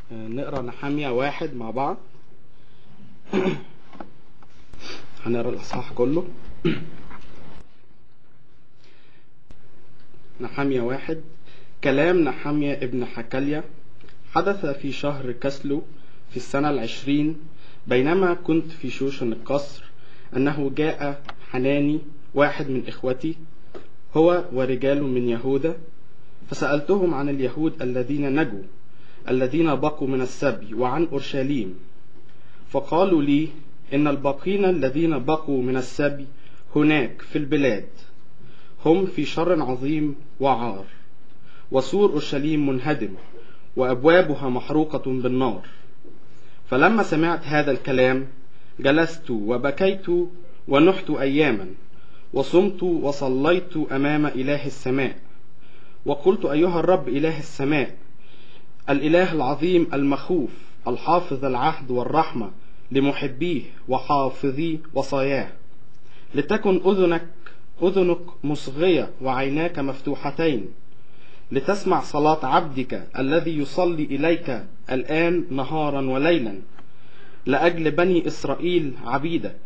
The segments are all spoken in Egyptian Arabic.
نقرا نحامية واحد مع بعض هنقرا الإصحاح كله نحامية واحد كلام نحامية ابن حكاليا حدث في شهر كسلو في السنة العشرين بينما كنت في شوشن القصر أنه جاء حناني واحد من إخوتي هو ورجال من يهوذا فسألتهم عن اليهود الذين نجوا الذين بقوا من السبي وعن أورشليم فقالوا لي إن الباقين الذين بقوا من السبي هناك في البلاد هم في شر عظيم وعار وسور أورشليم منهدم وأبوابها محروقة بالنار فلما سمعت هذا الكلام جلست وبكيت ونحت أياما وصمت وصليت أمام إله السماء وقلت أيها الرب إله السماء الإله العظيم المخوف الحافظ العهد والرحمة لمحبيه وحافظي وصاياه لتكن أذنك أذنك مصغية وعيناك مفتوحتين لتسمع صلاة عبدك الذي يصلي إليك الآن نهارا وليلا لأجل بني إسرائيل عبيدك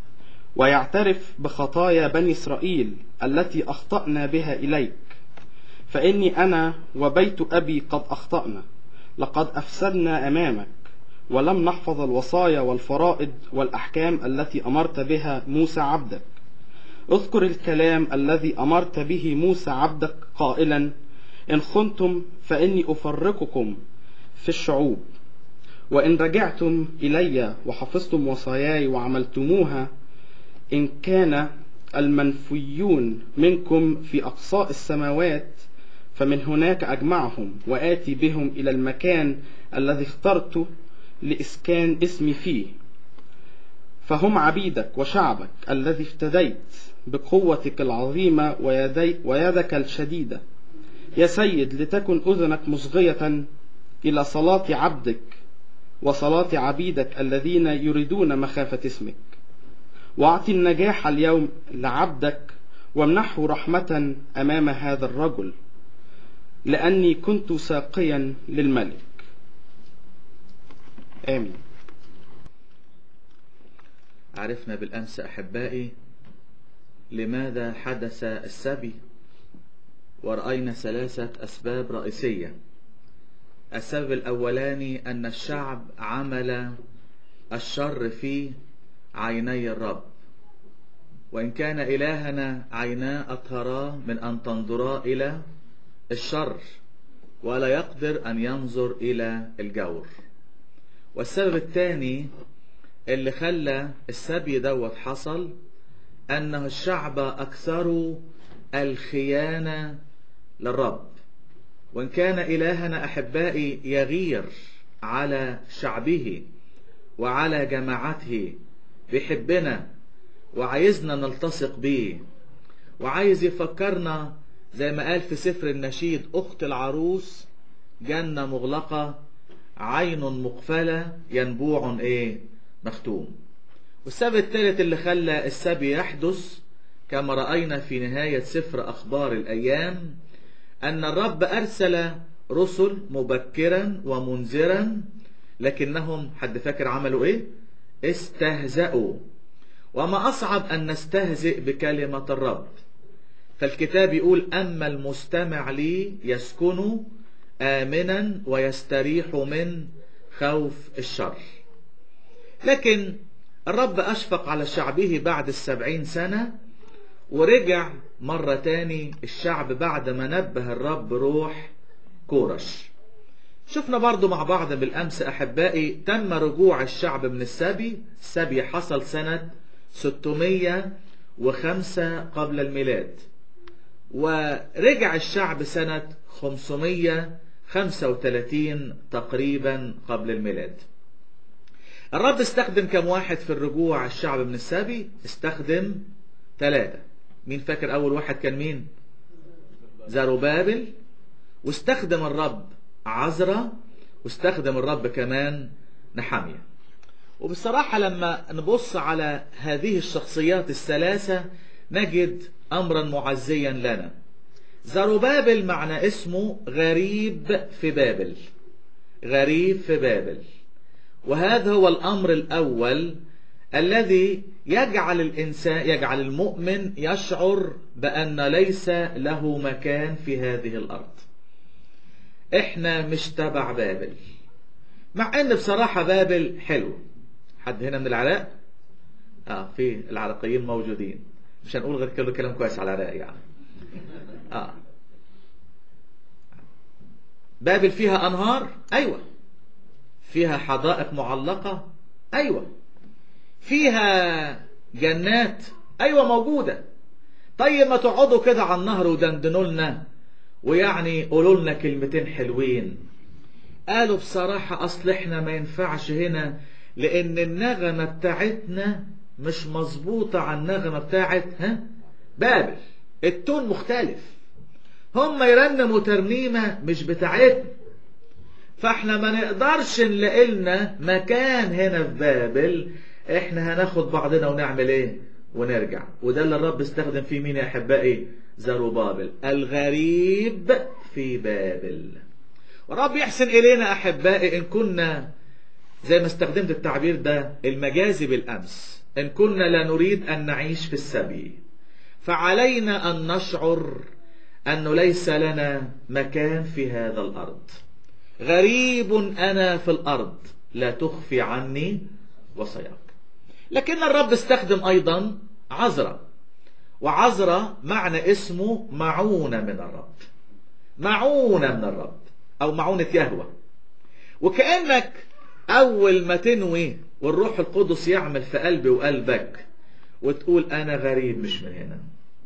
ويعترف بخطايا بني إسرائيل التي أخطأنا بها إليك فإني أنا وبيت أبي قد أخطأنا لقد أفسدنا أمامك ولم نحفظ الوصايا والفرائض والأحكام التي أمرت بها موسى عبدك اذكر الكلام الذي أمرت به موسى عبدك قائلا إن خنتم فإني أفرقكم في الشعوب وإن رجعتم إلي وحفظتم وصاياي وعملتموها إن كان المنفيون منكم في أقصاء السماوات فمن هناك أجمعهم وآتي بهم إلى المكان الذي اخترت لإسكان اسمي فيه فهم عبيدك وشعبك الذي افتديت بقوتك العظيمة ويدي ويدك الشديدة يا سيد لتكن أذنك مصغية إلى صلاة عبدك وصلاة عبيدك الذين يريدون مخافة اسمك واعطي النجاح اليوم لعبدك وامنحه رحمة أمام هذا الرجل لأني كنت ساقيا للملك آمين عرفنا بالأمس أحبائي لماذا حدث السبي ورأينا ثلاثة أسباب رئيسية السبب الأولاني أن الشعب عمل الشر في عيني الرب وإن كان إلهنا عينا أطهرا من أن تنظرا إلى الشر ولا يقدر أن ينظر إلى الجور والسبب الثاني اللي خلى السبي دوت حصل أنه الشعب أكثروا الخيانة للرب وإن كان إلهنا أحبائي يغير على شعبه وعلى جماعته بيحبنا وعايزنا نلتصق بيه وعايز يفكرنا زي ما قال في سفر النشيد أخت العروس جنة مغلقة عين مقفلة ينبوع إيه مختوم والسبب الثالث اللي خلى السبي يحدث كما رأينا في نهاية سفر أخبار الأيام أن الرب أرسل رسل مبكرا ومنذرا لكنهم حد فاكر عملوا إيه؟ استهزأوا وما أصعب أن نستهزئ بكلمة الرب فالكتاب يقول أما المستمع لي يسكن آمنا ويستريح من خوف الشر لكن الرب أشفق على شعبه بعد السبعين سنة ورجع مرة تاني الشعب بعد ما نبه الرب روح كورش شفنا برضو مع بعض بالأمس أحبائي تم رجوع الشعب من السبي السبي حصل سنة 605 قبل الميلاد ورجع الشعب سنة 535 تقريبا قبل الميلاد الرب استخدم كم واحد في الرجوع الشعب من السبي استخدم ثلاثة مين فاكر أول واحد كان مين زروبابل واستخدم الرب عزرا واستخدم الرب كمان نحامية وبصراحة لما نبص على هذه الشخصيات الثلاثة نجد أمرا معزيا لنا زروبابل معنى اسمه غريب في بابل غريب في بابل وهذا هو الأمر الأول الذي يجعل الإنسان يجعل المؤمن يشعر بأن ليس له مكان في هذه الأرض إحنا مش تبع بابل مع أن بصراحة بابل حلو حد هنا من العراق آه في العراقيين موجودين مش هنقول غير كله كلام كويس على العراق يعني آه بابل فيها أنهار أيوة فيها حدائق معلقة أيوة فيها جنات أيوة موجودة طيب ما تقعدوا كده على النهر ودندنوا لنا ويعني قولوا لنا كلمتين حلوين قالوا بصراحة أصل إحنا ما ينفعش هنا لأن النغمة بتاعتنا مش مظبوطة على النغمة بتاعت ها بابل التون مختلف هم يرنموا ترنيمة مش بتاعتنا فاحنا ما نقدرش نلاقي لنا مكان هنا في بابل احنا هناخد بعضنا ونعمل ايه ونرجع وده اللي الرب استخدم فيه مين يا احبائي زروبابل الغريب في بابل ورب يحسن الينا احبائي ان كنا زي ما استخدمت التعبير ده المجازي بالامس ان كنا لا نريد ان نعيش في السبي فعلينا ان نشعر انه ليس لنا مكان في هذا الارض غريب انا في الارض لا تخفي عني وصاياك لكن الرب استخدم ايضا عذرا وعذرا معنى اسمه معونة من الرب معونة من الرب او معونة يهوى وكأنك اول ما تنوي والروح القدس يعمل في قلبي وقلبك وتقول انا غريب مش من هنا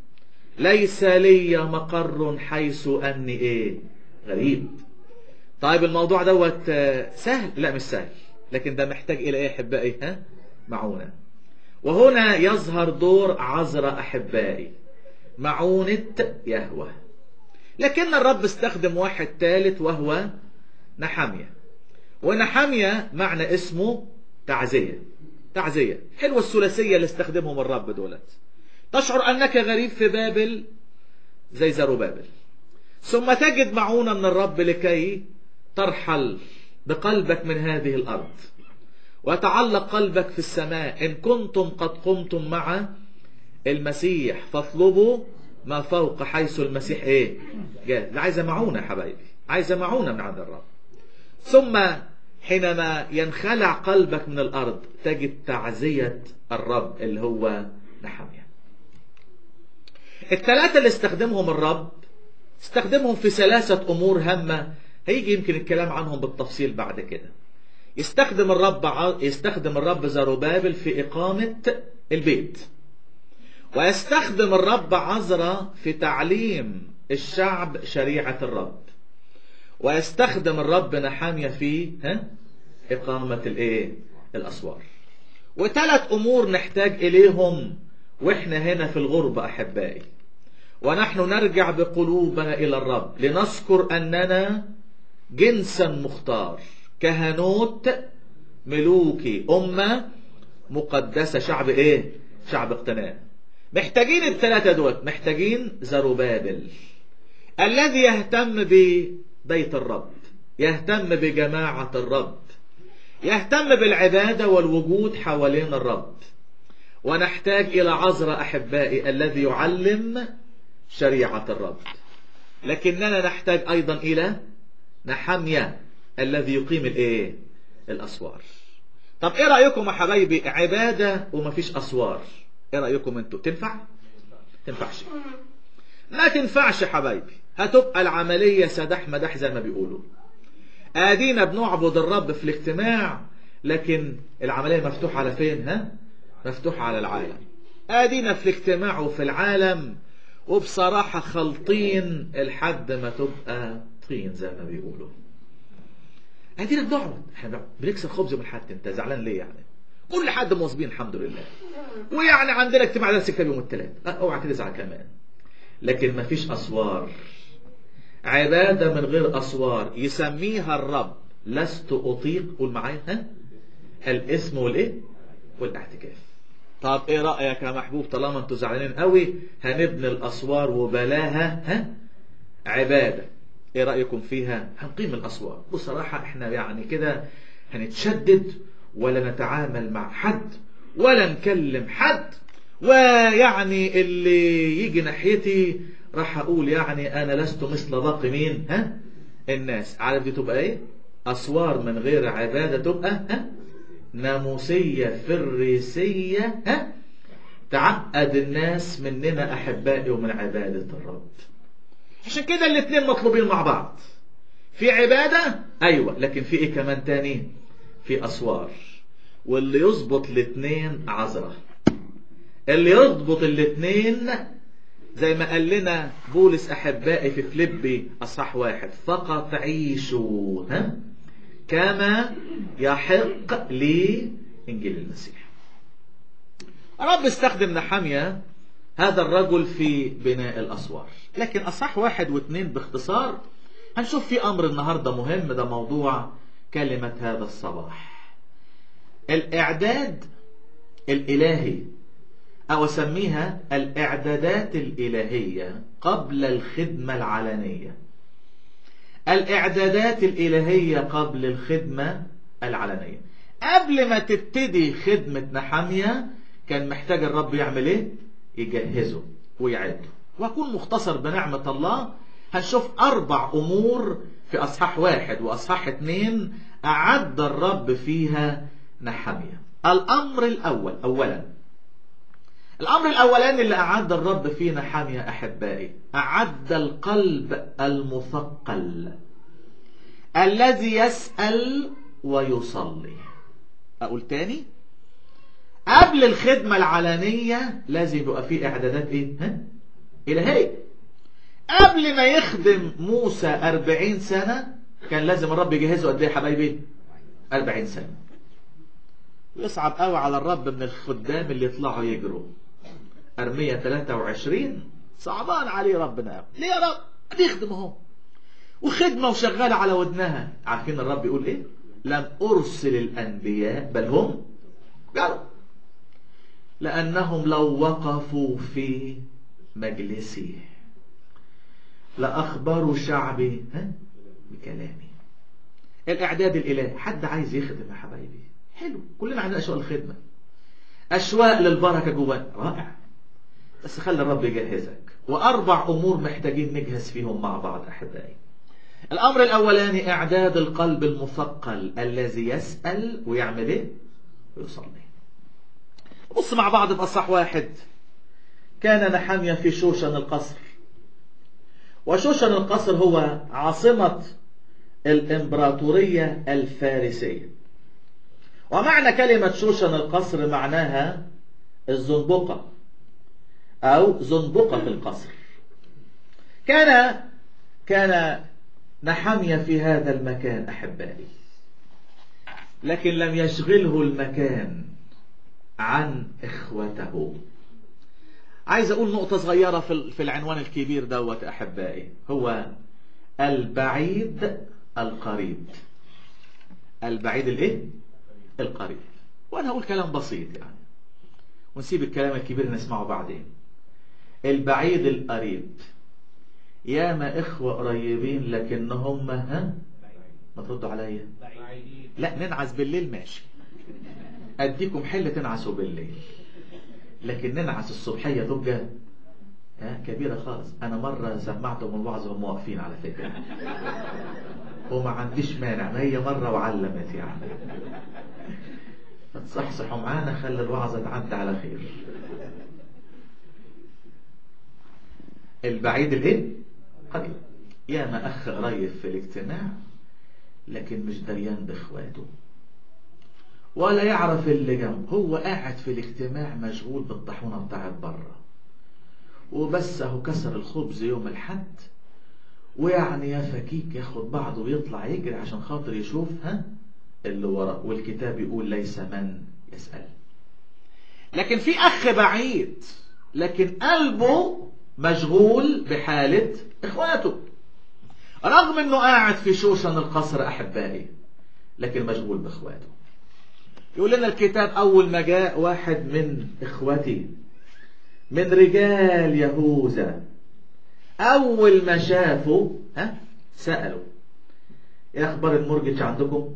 ليس لي مقر حيث اني ايه غريب طيب الموضوع دوت سهل لا مش سهل لكن ده محتاج الى ايه احبائي ها معونة وهنا يظهر دور عذر احبائي معونة يهوه لكن الرب استخدم واحد ثالث وهو نحمية ونحمية معنى اسمه تعزية تعزية حلوة الثلاثية اللي استخدمهم الرب دولت تشعر أنك غريب في بابل زي زروبابل ثم تجد معونة من الرب لكي ترحل بقلبك من هذه الأرض ويتعلق قلبك في السماء إن كنتم قد قمتم مع المسيح فاطلبوا ما فوق حيث المسيح ايه جاء ده عايزه معونه يا حبايبي عايزه معونه من عند الرب ثم حينما ينخلع قلبك من الارض تجد تعزيه الرب اللي هو نحمية الثلاثه اللي استخدمهم الرب استخدمهم في ثلاثه امور هامه هيجي يمكن الكلام عنهم بالتفصيل بعد كده يستخدم الرب يستخدم الرب زروبابل في اقامه البيت ويستخدم الرب عذرا في تعليم الشعب شريعة الرب ويستخدم الرب نحامية في ها إقامة الإيه الأسوار وثلاث أمور نحتاج إليهم وإحنا هنا في الغربة أحبائي ونحن نرجع بقلوبنا إلى الرب لنذكر أننا جنسا مختار كهنوت ملوكي أمة مقدسة شعب إيه شعب اقتناء محتاجين الثلاثة دول محتاجين زروبابل الذي يهتم ببيت الرب يهتم بجماعة الرب يهتم بالعبادة والوجود حوالين الرب ونحتاج إلى عذر أحبائي الذي يعلم شريعة الرب لكننا نحتاج أيضا إلى نحمية الذي يقيم الإيه؟ الأسوار طب إيه رأيكم يا حبايبي عبادة ومفيش أسوار ايه رايكم انتوا تنفع تنفعش ما تنفعش يا حبايبي هتبقى العمليه سداح مداح زي ما بيقولوا ادينا بنعبد الرب في الاجتماع لكن العمليه مفتوحه على فين ها مفتوحه على العالم ادينا في الاجتماع وفي العالم وبصراحه خلطين لحد ما تبقى طين زي ما بيقولوا ادينا بنعبد احنا بنكسر خبز من حد انت زعلان ليه يعني كل حد مواظبين الحمد لله ويعني عندنا اجتماع درس كتاب يوم الثلاث اوعى تزعل كمان لكن ما فيش اسوار عباده من غير اسوار يسميها الرب لست اطيق قول معايا ها الاسم والايه والاعتكاف طب ايه رايك يا محبوب طالما انتوا زعلانين قوي هنبني الاسوار وبلاها ها عباده ايه رأيكم فيها هنقيم الأسوار بصراحة احنا يعني كده هنتشدد ولا نتعامل مع حد ولا نكلم حد ويعني اللي يجي ناحيتي راح اقول يعني انا لست مثل باقي مين ها الناس عارف دي تبقى ايه اسوار من غير عبادة تبقى ها ناموسية فريسية ها تعقد الناس مننا احبائي ومن عبادة الرب عشان كده الاثنين مطلوبين مع بعض في عبادة ايوه لكن في ايه كمان تاني في اسوار واللي يظبط الاثنين عذرة اللي يضبط الاثنين زي ما قال لنا بولس احبائي في فليبي اصح واحد فقط عيشوا ها كما يحق لانجيل المسيح الرب استخدم نحمية هذا الرجل في بناء الاسوار لكن اصح واحد واثنين باختصار هنشوف في امر النهارده مهم ده موضوع كلمة هذا الصباح الاعداد الالهي أو أسميها الإعدادات الإلهية قبل الخدمة العلنية الإعدادات الإلهية قبل الخدمة العلنية قبل ما تبتدي خدمة نحمية كان محتاج الرب يعمل إيه؟ يجهزه ويعده وأكون مختصر بنعمة الله هنشوف أربع أمور في أصحاح واحد وأصحاح اتنين أعد الرب فيها نحمية الأمر الأول أولا الأمر الأولاني اللي أعد الرب فينا حامية أحبائي أعد القلب المثقل الذي يسأل ويصلي أقول تاني قبل الخدمة العلنية لازم يبقى فيه إعدادات إيه؟ ها؟ إلهية قبل ما يخدم موسى أربعين سنة كان لازم الرب يجهزه قد إيه يا حبايبي؟ أربعين سنة يصعب قوي على الرب من الخدام اللي يطلعوا يجروا أرمية 23 صعبان عليه ربنا قوي ليه يا رب بيخدم اهو وخدمة وشغالة على ودنها عارفين الرب يقول ايه لم أرسل الأنبياء بل هم جروا لأنهم لو وقفوا في مجلسي لأخبروا شعبي ها بكلامي الإعداد الإلهي حد عايز يخدم يا حبايبي حلو كلنا عندنا أشواق الخدمة أشواق للبركة جوانا رائع بس خلي الرب يجهزك وأربع أمور محتاجين نجهز فيهم مع بعض أحبائي الأمر الأولاني إعداد القلب المثقل الذي يسأل ويعمل إيه؟ ويصلي بص مع بعض في أصح واحد كان نحمية في شوشن القصر وشوشن القصر هو عاصمة الإمبراطورية الفارسية ومعنى كلمة شوشن القصر معناها الزنبقة أو زنبقة في القصر كان كان نحمية في هذا المكان أحبائي لكن لم يشغله المكان عن إخوته عايز أقول نقطة صغيرة في العنوان الكبير دوت أحبائي هو البعيد القريب البعيد الايه القريب وانا هقول كلام بسيط يعني ونسيب الكلام الكبير نسمعه بعدين البعيد القريب ياما اخوة قريبين لكنهم ها ما تردوا عليا لا ننعس بالليل ماشي اديكم حل تنعسوا بالليل لكن ننعس الصبحية تبقى ها كبيرة خالص انا مرة سمعتهم الوعظ وهم واقفين على فكرة وما عنديش مانع ما هي مرة وعلمت يعني تصحصحوا معانا خلي الوعظة تعدي على خير البعيد الايه قريب يا ما اخ قريب في الاجتماع لكن مش دريان باخواته ولا يعرف اللي جنبه هو قاعد في الاجتماع مشغول بالطاحونه بتاعت بره وبس اهو كسر الخبز يوم الحد ويعني يا فكيك ياخد بعضه ويطلع يجري عشان خاطر يشوف ها اللي وراه والكتاب يقول ليس من يسأل لكن في أخ بعيد لكن قلبه مشغول بحالة إخواته رغم أنه قاعد في شوشن القصر أحبائي لكن مشغول بإخواته يقول لنا الكتاب أول ما جاء واحد من إخوتي من رجال يهوذا أول ما شافه ها سألوا ايه اخبار المورجج عندكم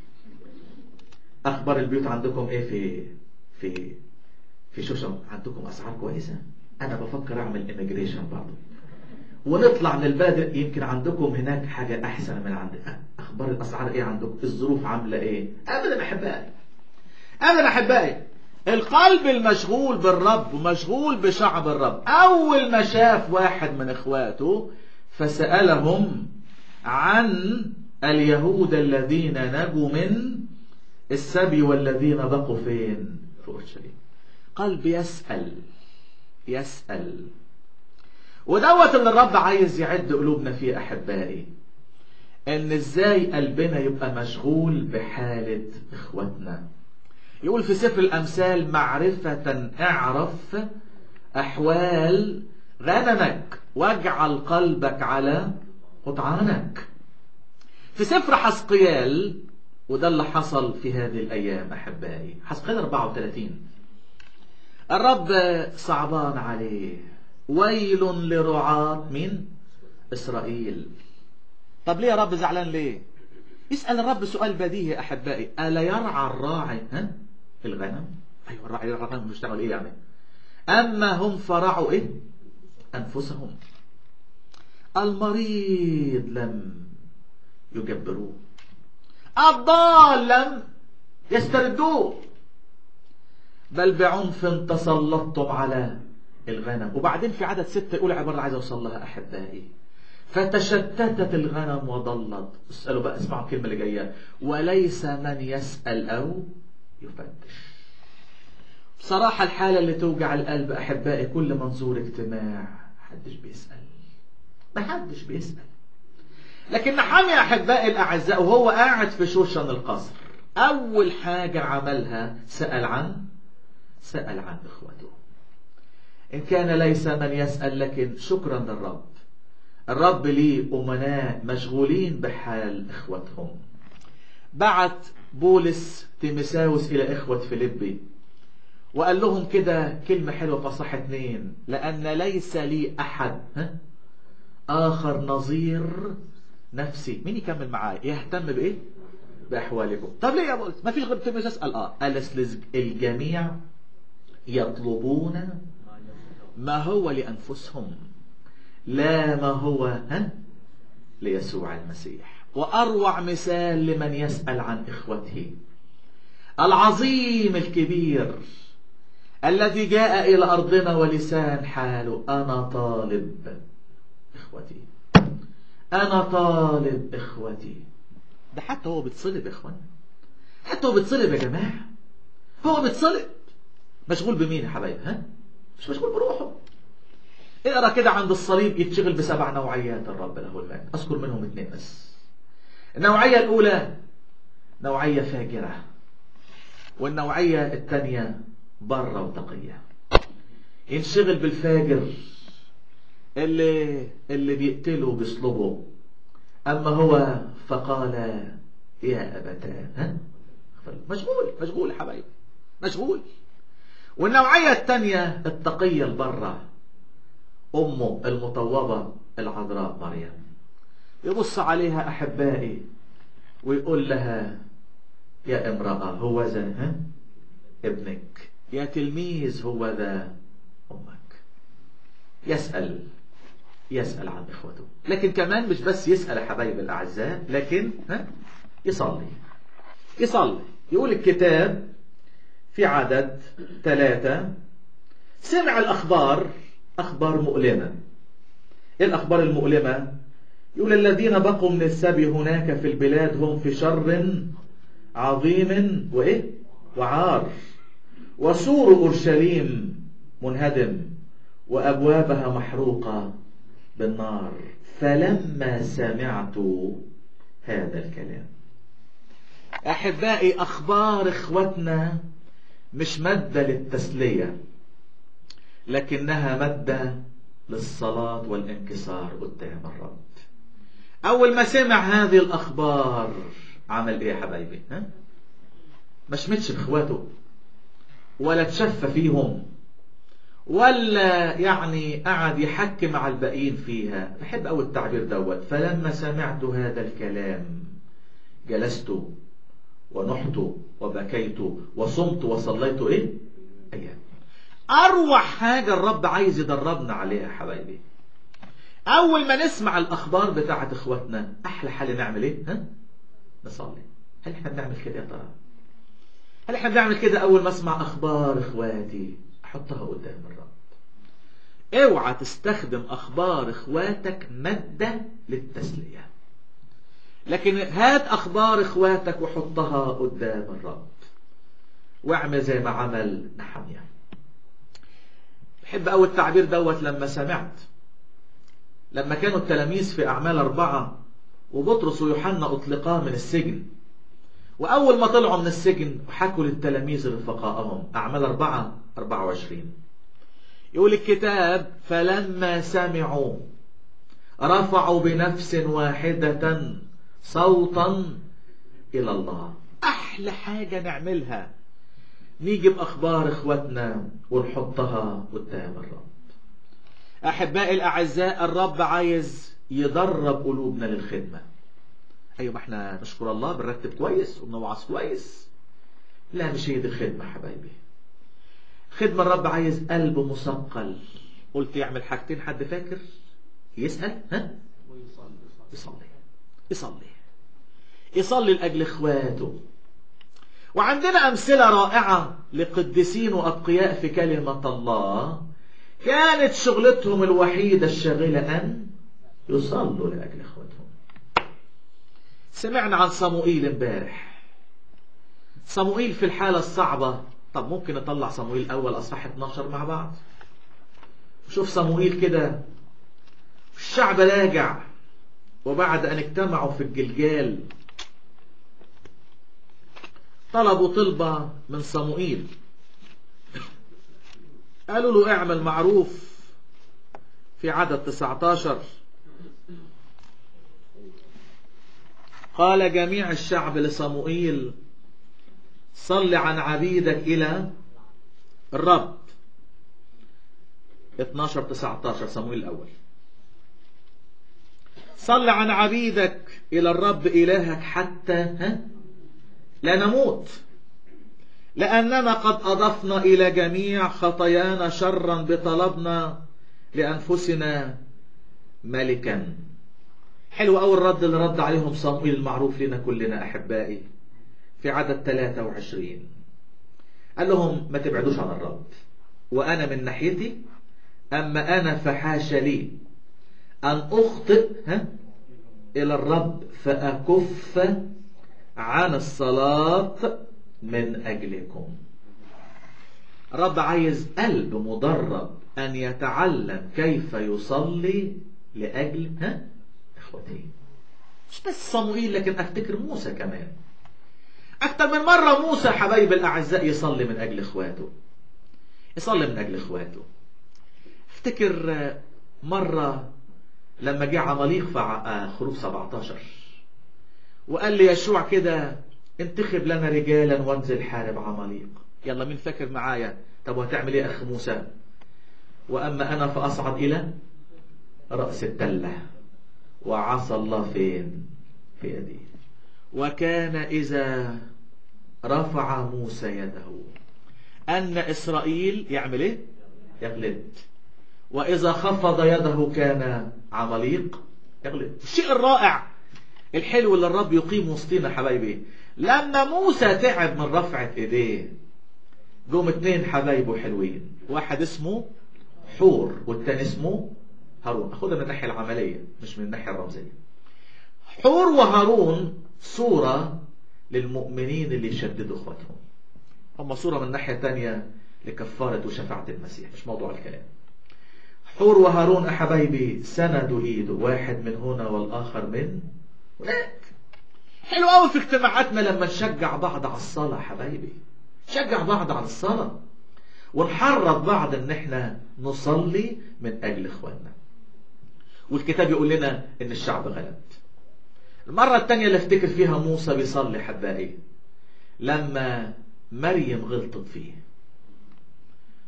اخبار البيوت عندكم ايه في في في شوشة عندكم اسعار كويسة انا بفكر اعمل immigration برضه ونطلع من البلد يمكن عندكم هناك حاجة احسن من عندنا اخبار الاسعار ايه عندكم الظروف عاملة ايه ابدا احبائي ابدا احبائي القلب المشغول بالرب ومشغول بشعب الرب اول ما شاف واحد من اخواته فسألهم عن اليهود الذين نجوا من السبي والذين بقوا فين في اورشليم قلب يسأل يسأل ودوت اللي الرب عايز يعد قلوبنا فيه احبائي ان ازاي قلبنا يبقى مشغول بحالة اخواتنا يقول في سفر الامثال معرفة اعرف احوال غنمك واجعل قلبك على قطعانك في سفر حسقيال وده اللي حصل في هذه الايام احبائي حسقيال 34 الرب صعبان عليه ويل لرعاة من إسرائيل طب ليه يا رب زعلان ليه يسأل الرب سؤال بديهي أحبائي ألا يرعى الراعي ها الغنم أيوة الراعي يرعى الغنم بيشتغل إيه يعني أما هم فرعوا إيه أنفسهم المريض لم يجبروه الضال لم يستردوه بل بعنف تسلطتم على الغنم وبعدين في عدد ستة يقول عبارة اللي عايز أوصل لها أحبائي فتشتتت الغنم وضلت اسألوا بقى اسمعوا الكلمة اللي جاية وليس من يسأل أو يفتش بصراحة الحالة اللي توجع القلب أحبائي كل منظور اجتماع محدش بيسأل محدش بيسأل لكن نحامي أحبائي الأعزاء وهو قاعد في شوشن القصر أول حاجة عملها سأل عن سأل عن إخوته إن كان ليس من يسأل لكن شكرا للرب الرب ليه أمناء مشغولين بحال إخوتهم بعت بولس تيمساوس إلى إخوة فيليبي وقال لهم كده كلمة حلوة فصح اتنين لأن ليس لي أحد ها؟ آخر نظير نفسي مين يكمل معايا يهتم بإيه بأحوالكم طب ليه يا بولس ما فيش غير تيمساوس قال آه قال الجميع يطلبون ما هو لأنفسهم لا ما هو ها ليسوع المسيح وأروع مثال لمن يسأل عن إخوته العظيم الكبير الذي جاء إلى أرضنا ولسان حاله أنا طالب إخوتي أنا طالب إخوتي ده حتى هو بيتصلب يا إخوانا حتى هو بيتصلب يا جماعة هو بيتصلب مشغول بمين يا حبايبي ها مش مشغول بروحه اقرا كده عند الصليب يتشغل بسبع نوعيات الرب له المجد اذكر منهم اثنين بس النوعيه الاولى نوعيه فاجره والنوعيه الثانيه بره وتقيه ينشغل بالفاجر اللي اللي بيقتله وبيصلبه اما هو فقال يا ابتاه ها مشغول مشغول حبايبي مشغول والنوعية الثانية التقية البرة أمه المطوبة العذراء مريم يبص عليها أحبائي ويقول لها يا امرأة هو ذا ها ابنك يا تلميذ هو ذا أمك يسأل يسأل عن إخوته لكن كمان مش بس يسأل حبايب الأعزاء لكن ها يصلي يصلي يقول الكتاب في عدد ثلاثة سمع الأخبار أخبار مؤلمة إيه الأخبار المؤلمة يقول الذين بقوا من السبي هناك في البلاد هم في شر عظيم وإيه وعار وسور أورشليم منهدم وأبوابها محروقة بالنار فلما سمعت هذا الكلام أحبائي أخبار إخوتنا مش مادة للتسلية لكنها مادة للصلاة والانكسار قدام الرب أول ما سمع هذه الأخبار عمل إيه يا حبايبي ها؟ ما شمتش بإخواته ولا تشف فيهم ولا يعني قعد يحكي مع الباقيين فيها بحب قوي التعبير دوت فلما سمعت هذا الكلام جلست ونحت وبكيت وصمت وصليت ايه ايام اروع حاجه الرب عايز يدربنا عليها يا حبايبي اول ما نسمع الاخبار بتاعت اخواتنا احلى حل نعمل ايه ها نصلي هل احنا بنعمل كده يا ترى هل احنا بنعمل كده اول ما اسمع اخبار اخواتي احطها قدام الرب اوعى تستخدم اخبار اخواتك مادة للتسلية لكن هات اخبار اخواتك وحطها قدام الرب واعمل زي ما عمل نحمية بحب قوي التعبير دوت لما سمعت لما كانوا التلاميذ في اعمال اربعة وبطرس ويوحنا اطلقا من السجن وأول ما طلعوا من السجن حكوا للتلاميذ رفقائهم أعمال أربعة أربعة وعشرين يقول الكتاب فلما سمعوا رفعوا بنفس واحدة صوتا إلى الله أحلى حاجة نعملها نيجي بأخبار إخواتنا ونحطها قدام الرب أحبائي الأعزاء الرب عايز يدرب قلوبنا للخدمة ايوه ما احنا نشكر الله بنرتب كويس وبنوعظ كويس لا مش هي دي الخدمه حبايبي خدمه الرب عايز قلب مثقل قلت يعمل حاجتين حد فاكر يسال ها يصلي يصلي يصلي لاجل اخواته وعندنا امثله رائعه لقديسين واتقياء في كلمه الله كانت شغلتهم الوحيده الشاغله ان يصلوا لاجل اخواتهم سمعنا عن صموئيل امبارح صموئيل في الحالة الصعبة طب ممكن نطلع صموئيل أول أصحاح 12 مع بعض شوف صموئيل كده الشعب راجع وبعد أن اجتمعوا في الجلجال طلبوا طلبة من صموئيل قالوا له اعمل معروف في عدد 19 قال جميع الشعب لصموئيل صل عن عبيدك إلى الرب 12 19 صموئيل الأول صل عن عبيدك إلى الرب إلهك حتى ها لا نموت لأننا قد أضفنا إلى جميع خطايانا شرا بطلبنا لأنفسنا ملكا حلو أول الرد اللي رد عليهم صموئيل المعروف لنا كلنا أحبائي في عدد 23 قال لهم ما تبعدوش عن الرب وأنا من ناحيتي أما أنا فحاش لي أن أخطئ ها إلى الرب فأكف عن الصلاة من أجلكم الرب عايز قلب مدرب أن يتعلم كيف يصلي لأجل ها إخوتي مش بس صموئيل لكن أفتكر موسى كمان أكثر من مرة موسى حبايب الأعزاء يصلي من أجل إخواته يصلي من أجل إخواته افتكر مرة لما جه عماليق في خروج 17 وقال لي يشوع كده انتخب لنا رجالا وانزل حارب عماليق يلا مين فاكر معايا طب وهتعمل ايه اخ موسى واما انا فاصعد الى راس التله وعصى الله فين في يدي وكان اذا رفع موسى يده ان اسرائيل يعمل ايه يغلب واذا خفض يده كان عماليق يغلب الشيء الرائع الحلو اللي الرب يقيم وسطينا حبايبي لما موسى تعب من رفعة ايديه جم اتنين حبايبه حلوين واحد اسمه حور والتاني اسمه هارون خدها من الناحية العملية مش من الناحية الرمزية حور وهارون صورة للمؤمنين اللي يشددوا اخواتهم هم صورة من ناحية تانية لكفارة وشفاعة المسيح مش موضوع الكلام حور وهارون أحبايبي سندوا إيده واحد من هنا والآخر من هناك حلو قوي في اجتماعاتنا لما نشجع بعض على الصلاة حبايبي نشجع بعض على الصلاة ونحرض بعض ان احنا نصلي من اجل اخواننا والكتاب يقول لنا ان الشعب غلب المرة التانية اللي افتكر فيها موسى بيصلي حبائي لما مريم غلطت فيه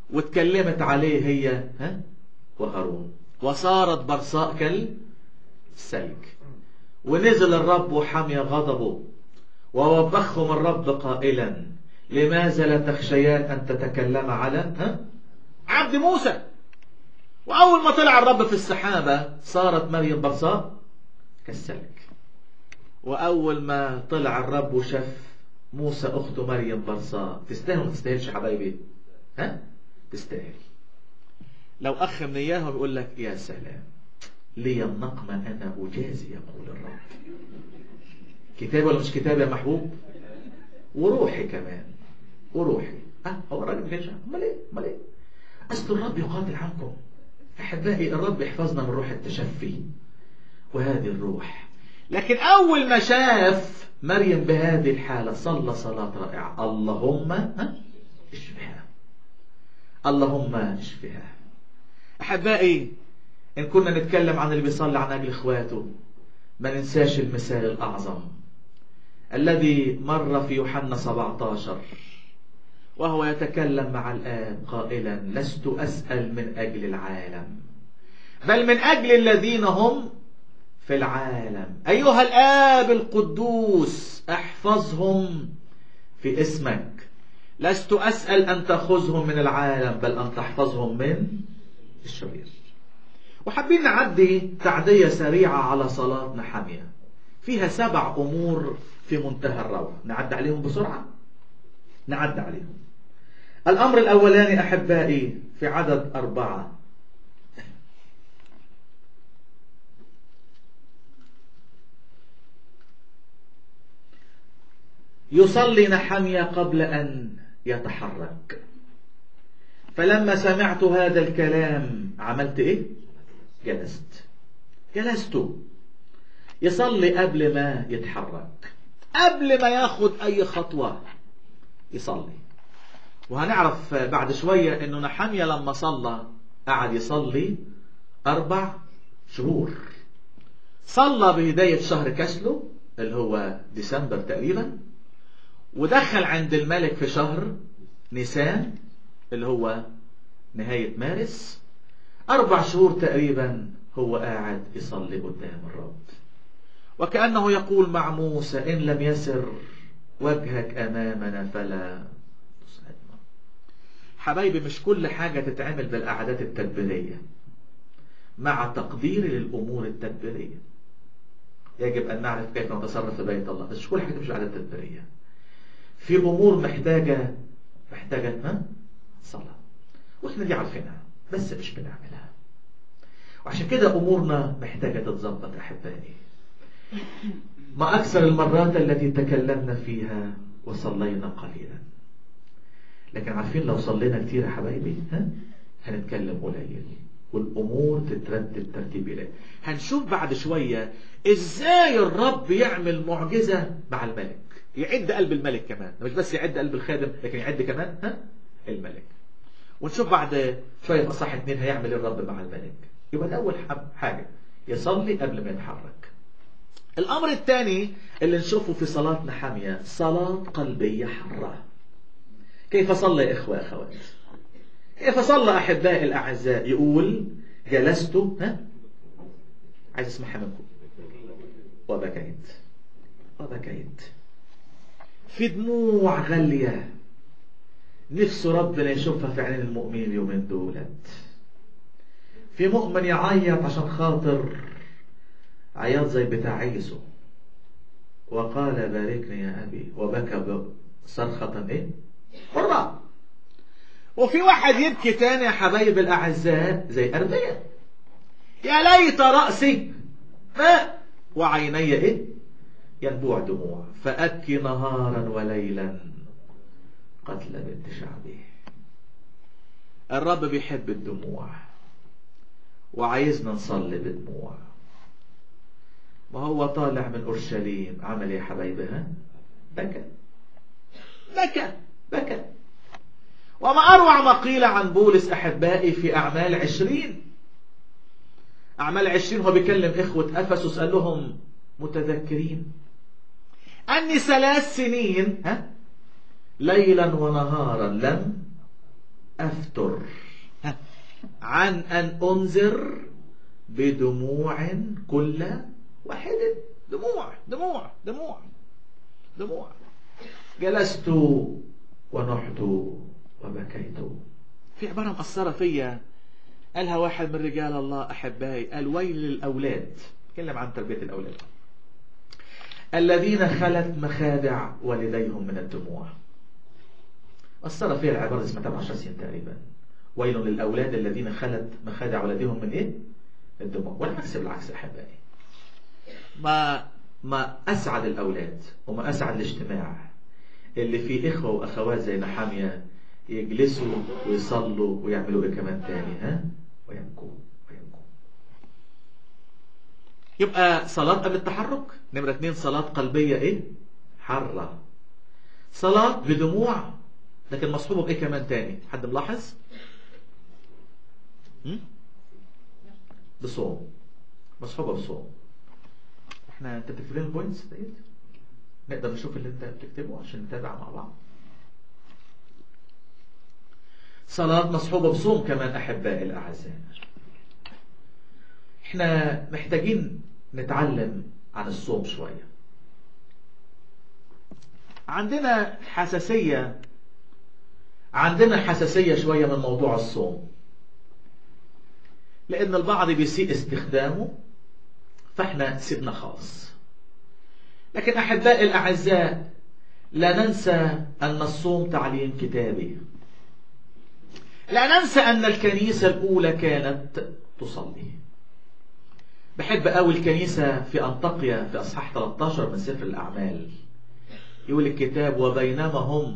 واتكلمت عليه هي ها وهارون وصارت برصاء كالثلج ونزل الرب وحمي غضبه ووبخهم الرب قائلا لماذا لا تخشيان أن تتكلم على ها عبد موسى وأول ما طلع الرب في السحابة صارت مريم برصاء كالثلج وأول ما طلع الرب وشاف موسى أخته مريم برصاء تستاهل ولا تستاهلش يا حبايبي ها تستاهل لو أخ من إياهم يقول لك يا سلام لي النقمة أنا أجازي يقول الرب كتاب ولا مش كتاب يا محبوب وروحي كمان وروحي ها هو الراجل ما كانش امال ايه امال ايه اصل الرب يقاتل عنكم احبائي الرب يحفظنا من روح التشفي وهذه الروح لكن اول ما شاف مريم بهذه الحالة صلى صلاة رائعة اللهم ها اشفها اللهم اشفها احبائي ان كنا نتكلم عن اللي بيصلي عن اجل اخواته ما ننساش المثال الاعظم الذي مر في يوحنا 17 وهو يتكلم مع الآب قائلا لست أسأل من أجل العالم بل من أجل الذين هم في العالم أيها الآب القدوس احفظهم في اسمك لست أسأل أن تأخذهم من العالم بل أن تحفظهم من الشرير وحابين نعدي تعدية سريعة على صلاة نحمية فيها سبع أمور في منتهى الروعة نعد عليهم بسرعة نعد عليهم الأمر الأولاني أحبائي في عدد أربعة يصلي نحمية قبل أن يتحرك فلما سمعت هذا الكلام عملت إيه؟ جلست جلست يصلي قبل ما يتحرك قبل ما ياخد أي خطوة يصلي وهنعرف بعد شوية انه نحمية لما صلى قعد يصلي اربع شهور صلى بهداية شهر كسلو اللي هو ديسمبر تقريبا ودخل عند الملك في شهر نيسان اللي هو نهاية مارس أربع شهور تقريبا هو قاعد يصلي قدام الرب وكأنه يقول مع موسى إن لم يسر وجهك أمامنا فلا تسعدنا حبايبي مش كل حاجة تتعمل بالأعداد التدبيرية مع تقديري للأمور التدبيرية يجب أن نعرف كيف نتصرف في بيت الله بس مش كل حاجة مش بالأعداد التدبيرية في أمور محتاجة محتاجة ها؟ صلاة وإحنا دي عارفينها بس مش بنعملها وعشان كده أمورنا محتاجة تتظبط أحبائي ما أكثر المرات التي تكلمنا فيها وصلينا قليلا لكن عارفين لو صلينا كتير يا حبايبي ها هنتكلم قليل والأمور تترتب ترتيب إليه هنشوف بعد شوية إزاي الرب يعمل معجزة مع الملك يعد قلب الملك كمان مش بس يعد قلب الخادم لكن يعد كمان ها الملك ونشوف بعد شوية أصح اتنين هيعمل الرب مع الملك يبقى ده أول حاجة يصلي قبل ما يتحرك الأمر الثاني اللي نشوفه في صلاة نحامية صلاة قلبية حرة كيف صلى يا إخوة أخوات كيف صلى أحبائي الأعزاء يقول جلست ها عايز اسمعها منكم وبكيت وبكيت في دموع غالية نفسه ربنا يشوفها في عين المؤمنين اليومين دولت في مؤمن يعيط عشان خاطر عياط زي بتاع عيسو وقال باركني يا أبي وبكى صرخة إيه؟ حرة وفي واحد يبكي تاني يا حبايب الأعزاء زي أرمية يا ليت رأسي ماء وعيني إيه؟ ينبوع دموع فأبكي نهارا وليلا قتل بنت شعبي الرب بيحب الدموع وعايزنا نصلي بدموع ما هو طالع من أورشليم عمل يا حبايبي ها بكى بكى بكى وما أروع ما قيل عن بولس أحبائي في أعمال عشرين أعمال عشرين هو بيكلم إخوة أفسس قال لهم متذكرين أني ثلاث سنين ها ليلا ونهارا لم أفتر ها. عن أن أنذر بدموع كل واحد دموع دموع دموع دموع جلست ونحت وبكيت في عبارة مأثرة فيا قالها واحد من رجال الله أحبائي قال ويل للأولاد تكلم عن تربية الأولاد الذين خلت مخادع والديهم من الدموع أثر فيها العبارة سمعتها من 10 سنين تقريبا ويل للأولاد الذين خلت مخادع والديهم من إيه؟ الدموع والعكس بالعكس أحبائي ما ما أسعد الأولاد وما أسعد الاجتماع اللي فيه إخوة وأخوات زي نحامية يجلسوا ويصلوا ويعملوا إيه كمان تاني ها؟ ويبكوا ويبكوا يبقى صلاة قبل التحرك نمرة اتنين صلاة قلبية إيه؟ حرة صلاة بدموع لكن مصحوبة بإيه كمان تاني حد ملاحظ؟ هم؟ بصوم مصحوبة بصوم احنا انت بتكتب لنا البوينتس ديت نقدر نشوف اللي انت بتكتبه عشان نتابع مع بعض صلاة مصحوبة بصوم كمان أحبائي الأعزاء احنا محتاجين نتعلم عن الصوم شوية عندنا حساسية عندنا حساسية شوية من موضوع الصوم لأن البعض بيسيء استخدامه فاحنا سيبنا خالص لكن أحبائي الأعزاء لا ننسى أن الصوم تعليم كتابي لا ننسى أن الكنيسة الأولى كانت تصلي بحب قوي الكنيسة في أنطاقيا في أصحاح 13 من سفر الأعمال يقول الكتاب وبينما هم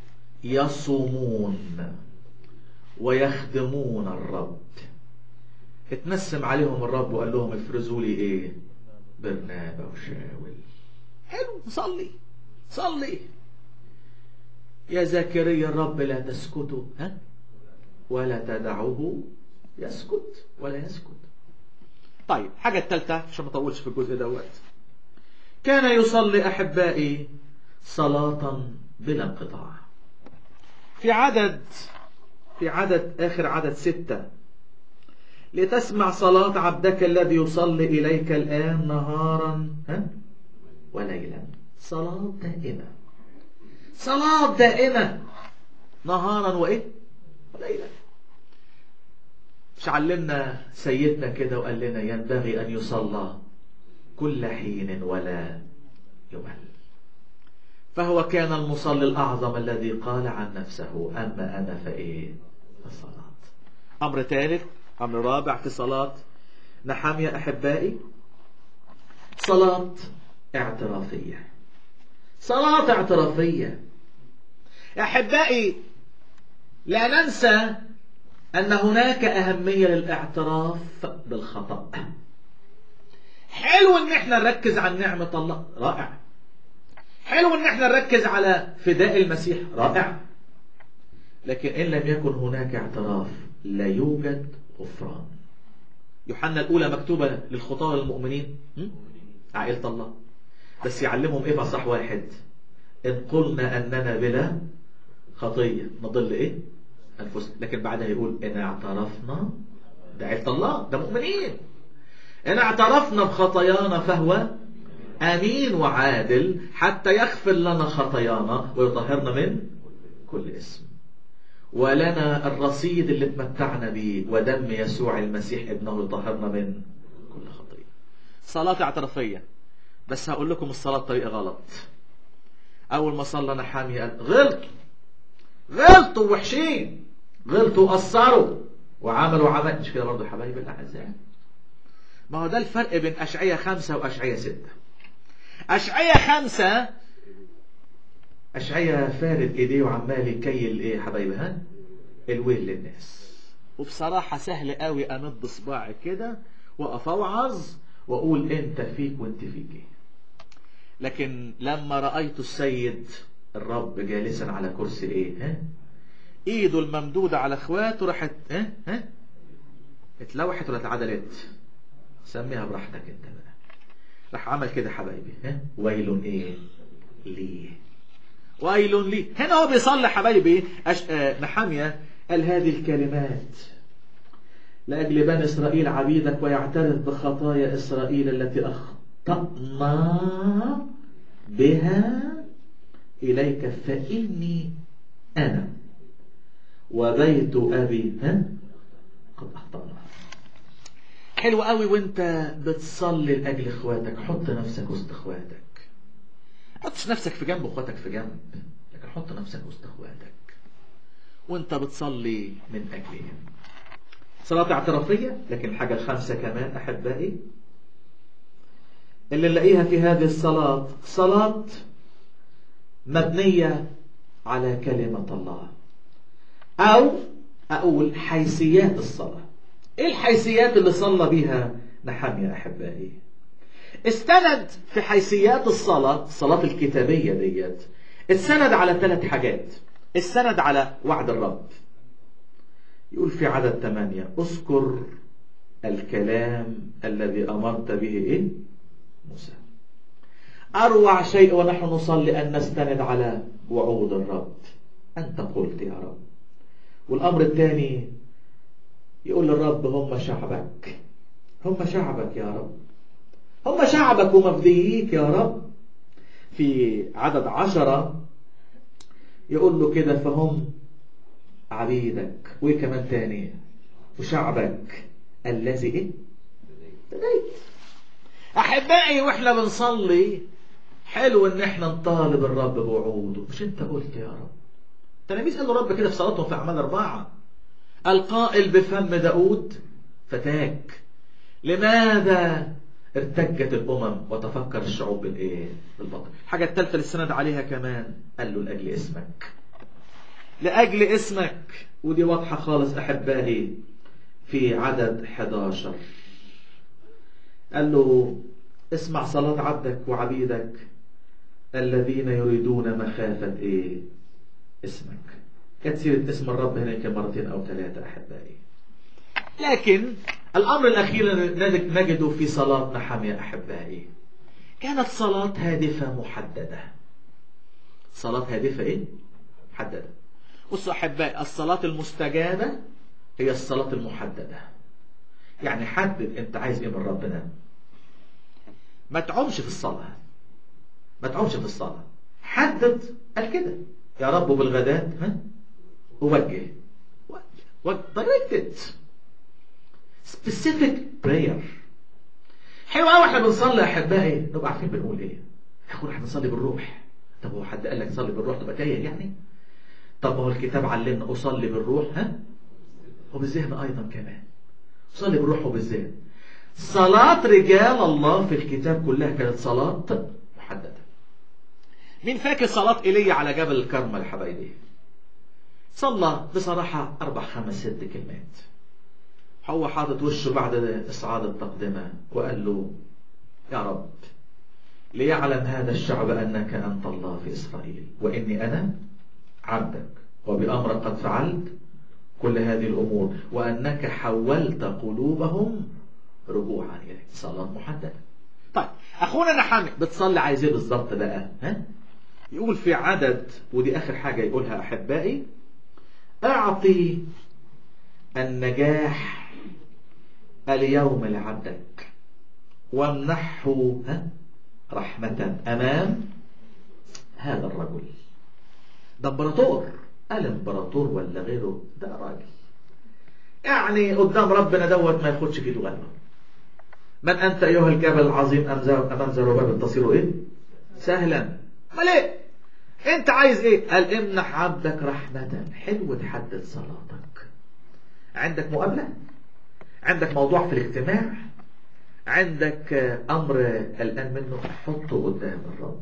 يصومون ويخدمون الرب اتنسم عليهم الرب وقال لهم افرزوا لي ايه برنابا وشاول حلو صلي صلي يا زكريا الرب لا تسكتوا ها ولا تدعوه يسكت ولا يسكت طيب حاجة التالتة عشان ما اطولش في الجزء دوت كان يصلي أحبائي صلاة بلا انقطاع في عدد في عدد آخر عدد ستة لتسمع صلاة عبدك الذي يصلي إليك الآن نهارا ها؟ وليلا صلاة دائمة صلاة دائمة نهارا وإيه وليلا مش علمنا سيدنا كده وقال لنا ينبغي أن يصلى كل حين ولا يمل فهو كان المصلي الأعظم الذي قال عن نفسه أما أنا فإيه الصلاة أمر ثالث أمر رابع في صلاة نحامية أحبائي صلاة اعترافية صلاة اعترافية أحبائي لا ننسى أن هناك أهمية للاعتراف بالخطأ حلو ان احنا نركز على نعمة الله رائع حلو ان احنا نركز على فداء المسيح رائع لكن ان لم يكن هناك اعتراف لا يوجد غفران يوحنا الاولى مكتوبة للخطاة المؤمنين عائلة الله بس يعلمهم ايه صح واحد ان قلنا اننا بلا خطية نضل ايه انفسنا لكن بعدها يقول ان اعترفنا ده عيلة الله ده مؤمنين إن اعترفنا بخطايانا فهو أمين وعادل حتى يغفر لنا خطايانا ويطهرنا من كل اسم ولنا الرصيد اللي اتمتعنا به ودم يسوع المسيح ابنه يطهرنا من كل خطية صلاة اعترافية بس هقول لكم الصلاة بطريقة غلط أول ما صلى نحامي قال غلط غلطوا وحشين غلطوا قصروا وعملوا عمل مش كده برضه يا حبايبي الأعزاء ما هو ده الفرق بين أشعية خمسة وأشعية ستة أشعية خمسة أشعية فارد إيديه وعمال يكيل إيه حبايبي ها الويل للناس وبصراحة سهل قوي أمد صباعي كده وأقف أوعظ وأقول أنت فيك وأنت فيك إيه لكن لما رأيت السيد الرب جالسا على كرسي إيه ها إيده الممدودة على إخواته راحت ها ها اتلوحت ولا اتعدلت سميها براحتك انت بقى راح عمل كده حبايبي ها ويل ايه ليه ويل لي هنا هو بيصلي حبايبي أش... آه نحامية قال هذه الكلمات لأجل بني إسرائيل عبيدك ويعترف بخطايا إسرائيل التي أخطأنا بها إليك فإني أنا وبيت أبي ها قد أخطأنا حلو قوي وانت بتصلي لأجل اخواتك حط نفسك وسط اخواتك حطش نفسك في جنب واخواتك في جنب لكن حط نفسك وسط اخواتك وانت بتصلي من أجلهم صلاة اعترافية لكن الحاجة الخامسة كمان أحبائي اللي نلاقيها في هذه الصلاة صلاة مبنية على كلمة الله أو أقول حيثيات الصلاة إيه الحيثيات اللي صلى بيها نحمية أحبائي استند في حيثيات الصلاة الصلاة الكتابية ديت استند على ثلاث حاجات استند على وعد الرب يقول في عدد ثمانية اذكر الكلام الذي أمرت به إيه؟ موسى أروع شيء ونحن نصلي أن نستند على وعود الرب أنت قلت يا رب والأمر الثاني يقول للرب هم شعبك هم شعبك يا رب هم شعبك ومفدييك يا رب في عدد عشرة يقول له كده فهم عبيدك وايه كمان تاني وشعبك الذي ايه بديت احبائي واحنا بنصلي حلو ان احنا نطالب الرب بوعوده مش انت قلت يا رب تلاميذ قالوا رب كده في صلاتهم في اعمال اربعه القائل بفم داود فتاك لماذا ارتجت الامم وتفكر الشعوب بالايه بالبطل الحاجه الثالثه اللي السند عليها كمان قال له لاجل اسمك لأجل اسمك ودي واضحة خالص أحبائي في عدد 11 قال له اسمع صلاة عبدك وعبيدك الذين يريدون مخافة إيه اسمك كانت سيرة اسم الرب هنا يمكن مرتين أو ثلاثة أحبائي لكن الأمر الأخير نجده في صلاة نحمية أحبائي كانت صلاة هادفة محددة صلاة هادفة إيه؟ محددة بصوا أحبائي الصلاة المستجابة هي الصلاة المحددة يعني حدد أنت عايز إيه من ربنا ما تعومش في الصلاة ما تعومش في الصلاة حدد قال كده يا رب بالغداء ها وجه وجه directed specific prayer حلو قوي احنا بنصلي يا احبائي نبقى عارفين بنقول ايه يا اخويا احنا بنصلي بالروح طب هو حد قال لك صلي بالروح تبقى تايه يعني طب ما هو الكتاب علمنا أصلي بالروح ها وبالذهن أيضا كمان أصلي بالروح وبالذهن صلاة رجال الله في الكتاب كلها كانت صلاة محددة مين فاكر صلاة إيليا على جبل الكرمل حبايبي صلى بصراحة أربع خمس ست كلمات هو حاطط وشه بعد إصعاد التقدمة وقال له يا رب ليعلم هذا الشعب أنك أنت الله في إسرائيل وإني أنا عبدك وبأمرك قد فعلت كل هذه الأمور وأنك حولت قلوبهم رجوعا إليك صلاة محددة طيب أخونا نحامي بتصلي عايز إيه بالظبط بقى ها؟ يقول في عدد ودي آخر حاجة يقولها أحبائي أعطي النجاح اليوم لعبدك وامنحه ها؟ رحمة أمام هذا الرجل ده امبراطور قال امبراطور ولا غيره ده راجل يعني قدام ربنا دوت ما ياخدش كيلو غلبه من انت ايها الجبل العظيم امام زربابل تصير ايه سهلا امال ايه انت عايز ايه قال امنح عبدك رحمة حلو تحدد صلاتك عندك مقابلة عندك موضوع في الاجتماع عندك امر قلقان منه حطه قدام الرب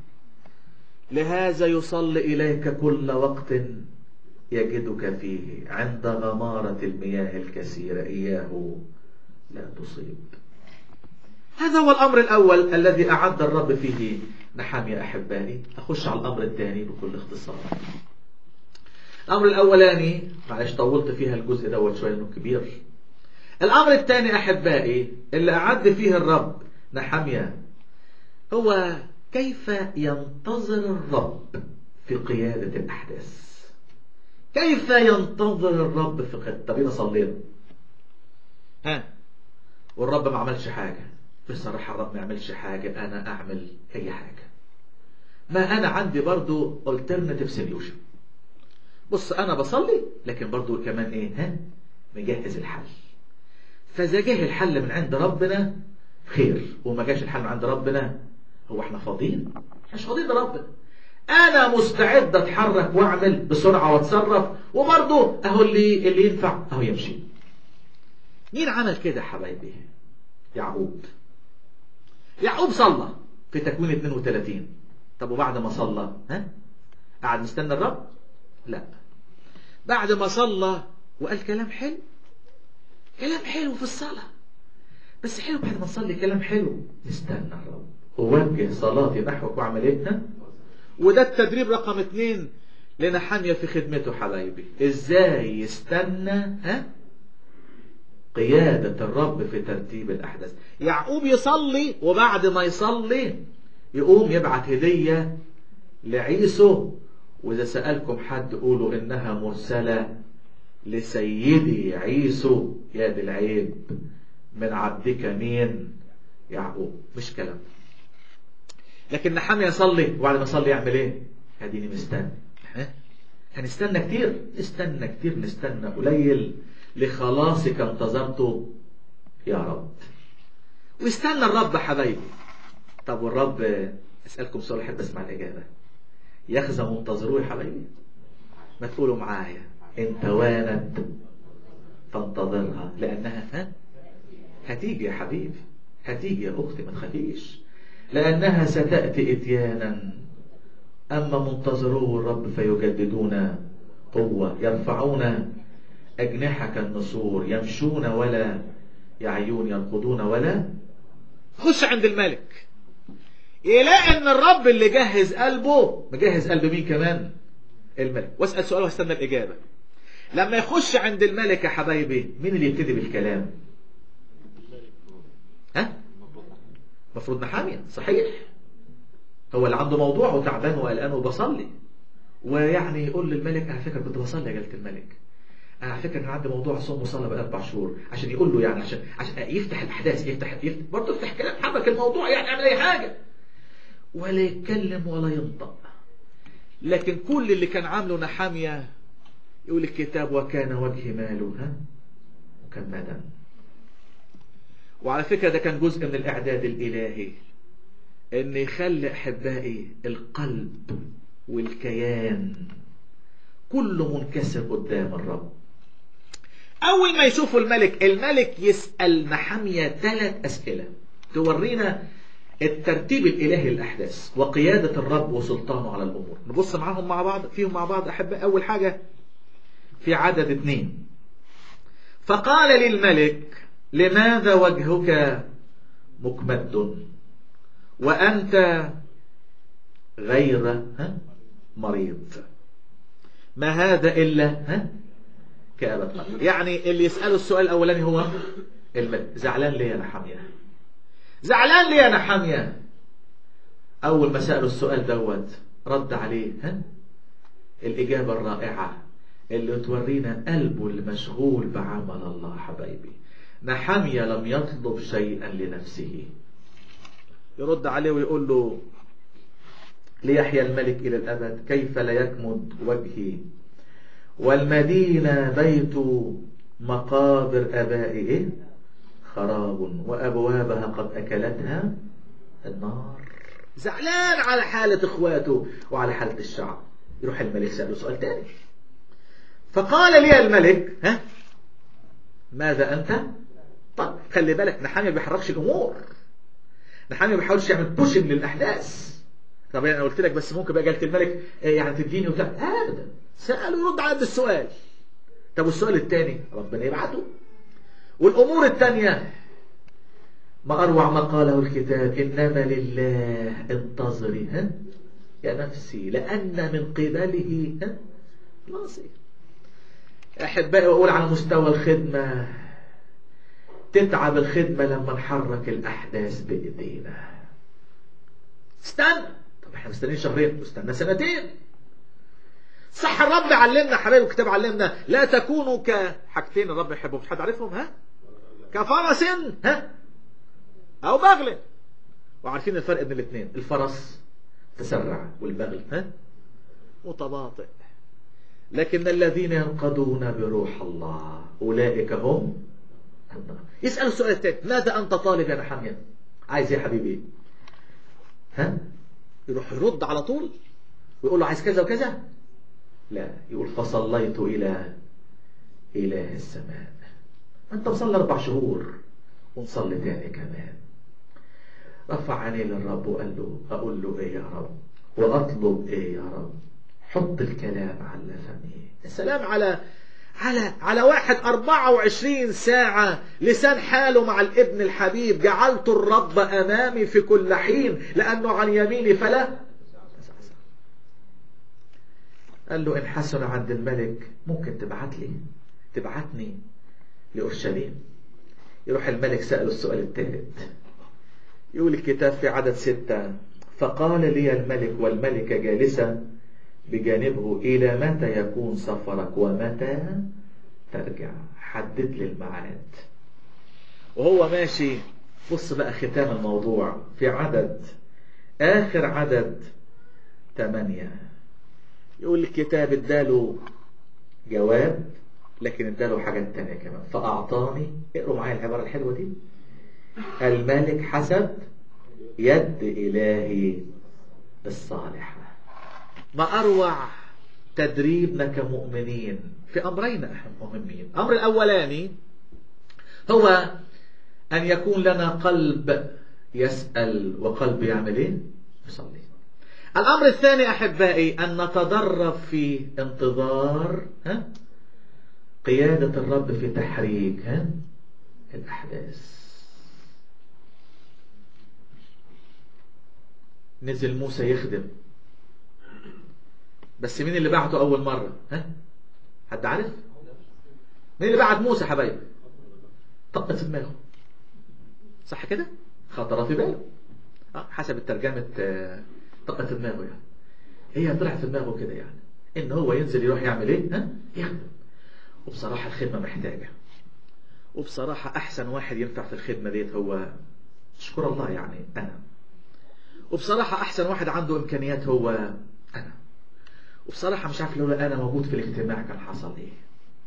لهذا يصلي إليك كل وقت يجدك فيه عند غمارة المياه الكثيرة إياه لا تصيب هذا هو الأمر الأول الذي أعد الرب فيه نحام يا أحبائي أخش على الأمر الثاني بكل اختصار الأمر الأولاني معلش طولت فيها الجزء دوت شوية إنه كبير الأمر الثاني أحبائي اللي أعد فيه الرب نحمية هو كيف ينتظر الرب في قيادة الأحداث كيف ينتظر الرب في خدمة طب إذا صلينا ها والرب ما عملش حاجة بصراحة الرب ما عملش حاجة أنا أعمل أي حاجة ما أنا عندي برضو alternative solution بص أنا بصلي لكن برضو كمان إيه ها مجهز الحل فإذا جه الحل من عند ربنا خير وما جاش الحل من عند ربنا هو احنا فاضيين مش فاضيين لربنا انا مستعد اتحرك واعمل بسرعه واتصرف وبرضه اهو اللي اللي ينفع اهو يمشي مين عمل كده يا حبايبي يعقوب يعقوب صلى في تكوين 32 طب وبعد ما صلى ها قعد مستنى الرب لا بعد ما صلى وقال كلام حلو كلام حلو في الصلاه بس حلو بعد ما نصلي كلام حلو نستنى الرب ووجه صلاتي نحوك واعمل ايه ها؟ وده التدريب رقم اتنين لنحامية في خدمته حبايبي ازاي يستنى ها قيادة الرب في ترتيب الأحداث يعقوب يصلي وبعد ما يصلي يقوم يبعت هدية لعيسو وإذا سألكم حد قولوا إنها مرسلة لسيدي عيسو يا دي العيب من عبدك مين يعقوب مش كلام لكن نحامي يصلي وبعد ما يصلي يعمل ايه اديني مستني ها؟ هنستنى كتير نستنى كتير نستنى قليل لخلاصك انتظرته يا رب ويستنى الرب حبايبي طب والرب اسالكم سؤال احب اسمع الاجابه يخزى منتظروه يا حبايبي ما تقولوا معايا ان توانت فانتظرها لانها ها هتيجي يا حبيبي هتيجي يا اختي ما تخافيش لانها ستاتي اتيانا اما منتظروه الرب فيجددون قوه يرفعون اجنحه كالنسور يمشون ولا يعيون يرقدون ولا خش عند الملك يلاقي ان الرب اللي جهز قلبه مجهز قلب مين كمان الملك واسال سؤال واستنى الاجابه لما يخش عند الملك يا حبايبي مين اللي يبتدي بالكلام ها المفروض نحامية صحيح هو اللي عنده موضوع وتعبان وقلقان وبصلي ويعني يقول للملك على فكره كنت بصلي يا جلاله الملك انا على فكره كان عندي موضوع صوم وصلاه بقى اربع شهور عشان يقول له يعني عشان عشان يفتح الاحداث يفتح, يفتح برضه يفتح كلام حبك الموضوع يعني اعمل اي حاجه ولا يتكلم ولا ينطق لكن كل اللي كان عامله نحاميه يقول الكتاب وكان وجه ماله ها مكمدا وعلى فكرة ده كان جزء من الإعداد الإلهي إن يخلي أحبائي القلب والكيان كله منكسر قدام الرب أول ما يشوفوا الملك الملك يسأل نحمية ثلاث أسئلة تورينا الترتيب الإلهي للأحداث وقيادة الرب وسلطانه على الأمور نبص معاهم مع بعض فيهم مع بعض أحبائي أول حاجة في عدد اثنين فقال للملك لماذا وجهك مكمد وأنت غير ها مريض ما هذا إلا ها كآبة قلب يعني اللي يسأله السؤال الأولاني هو الملك زعلان ليه يا نحمية زعلان ليه يا نحمية أول ما سأله السؤال دوت رد عليه ها الإجابة الرائعة اللي تورينا قلبه المشغول بعمل الله حبايبي نحمية لم يطلب شيئا لنفسه يرد عليه ويقول له ليحيى الملك إلى الأبد كيف لا يكمد وجهي والمدينة بيت مقابر أبائه خراب وأبوابها قد أكلتها النار زعلان على حالة إخواته وعلى حالة الشعب يروح الملك سأله سؤال تاني فقال لي الملك ها ماذا أنت طب خلي بالك نحامي ما بيحركش الأمور نحامي ما بيحاولش يعمل بوشنج للأحداث طب انا قلت لك بس ممكن بقى جلت الملك يعني تديني وبتاع ابدا سأل ويرد على السؤال طب والسؤال الثاني ربنا يبعته والامور الثانيه ما اروع ما قاله الكتاب انما لله انتظري ها يا نفسي لان من قبله ها ناصر احبائي واقول على مستوى الخدمه تتعب الخدمه لما نحرك الاحداث بايدينا استنى طب احنا مستنيين شهرين واستنى سنتين صح الرب علمنا حبايبي الكتاب علمنا لا تكونوا كحاجتين الرب يحبهم مش حد عارفهم ها كفرس ها او بغل وعارفين الفرق بين الاثنين الفرس تسرع والبغل ها متباطئ لكن الذين ينقضون بروح الله اولئك هم يسأل السؤال الثاني ماذا انت طالب يا نحمية عايز ايه يا حبيبي ها يروح يرد على طول ويقول له عايز كذا وكذا لا يقول فصليت إلى إله السماء أنت مصلي أربع شهور ونصلي تاني كمان رفع عينيه للرب وقال له أقول له إيه يا رب وأطلب إيه يا رب حط الكلام على فمي السلام على على على واحد 24 ساعة لسان حاله مع الابن الحبيب جعلت الرب أمامي في كل حين لأنه عن يميني فلا قال له إن حسن عند الملك ممكن تبعت لي تبعتني لأورشليم يروح الملك سأله السؤال الثالث يقول الكتاب في عدد ستة فقال لي الملك والملكة جالسة بجانبه إلى متى يكون سفرك ومتى ترجع حدد لي الميعاد وهو ماشي بص بقى ختام الموضوع في عدد آخر عدد ثمانية يقول الكتاب اداله جواب لكن اداله حاجات تانية كمان فأعطاني اقروا معايا العبارة الحلوة دي الملك حسب يد إلهي الصالحة ما أروع تدريبنا كمؤمنين في أمرين مهمين الأمر الأولاني هو أن يكون لنا قلب يسأل وقلب يعمل إيه؟ يصلي الأمر الثاني أحبائي أن نتدرب في انتظار ها؟ قيادة الرب في تحريك ها؟ الأحداث نزل موسى يخدم بس مين اللي بعته أول مرة ها؟ حد عارف مين اللي بعت موسى حبايبي طقت في دماغه صح كده خطر في باله آه حسب الترجمة آه طقت في دماغه يعني هي طلعت في دماغه كده يعني ان هو ينزل يروح يعمل ايه ها يخدم وبصراحة الخدمة محتاجة وبصراحة احسن واحد ينفع في الخدمة ديت هو اشكر الله يعني انا وبصراحة احسن واحد عنده امكانيات هو انا وبصراحة مش عارف لولا انا موجود في الاجتماع كان حصل ايه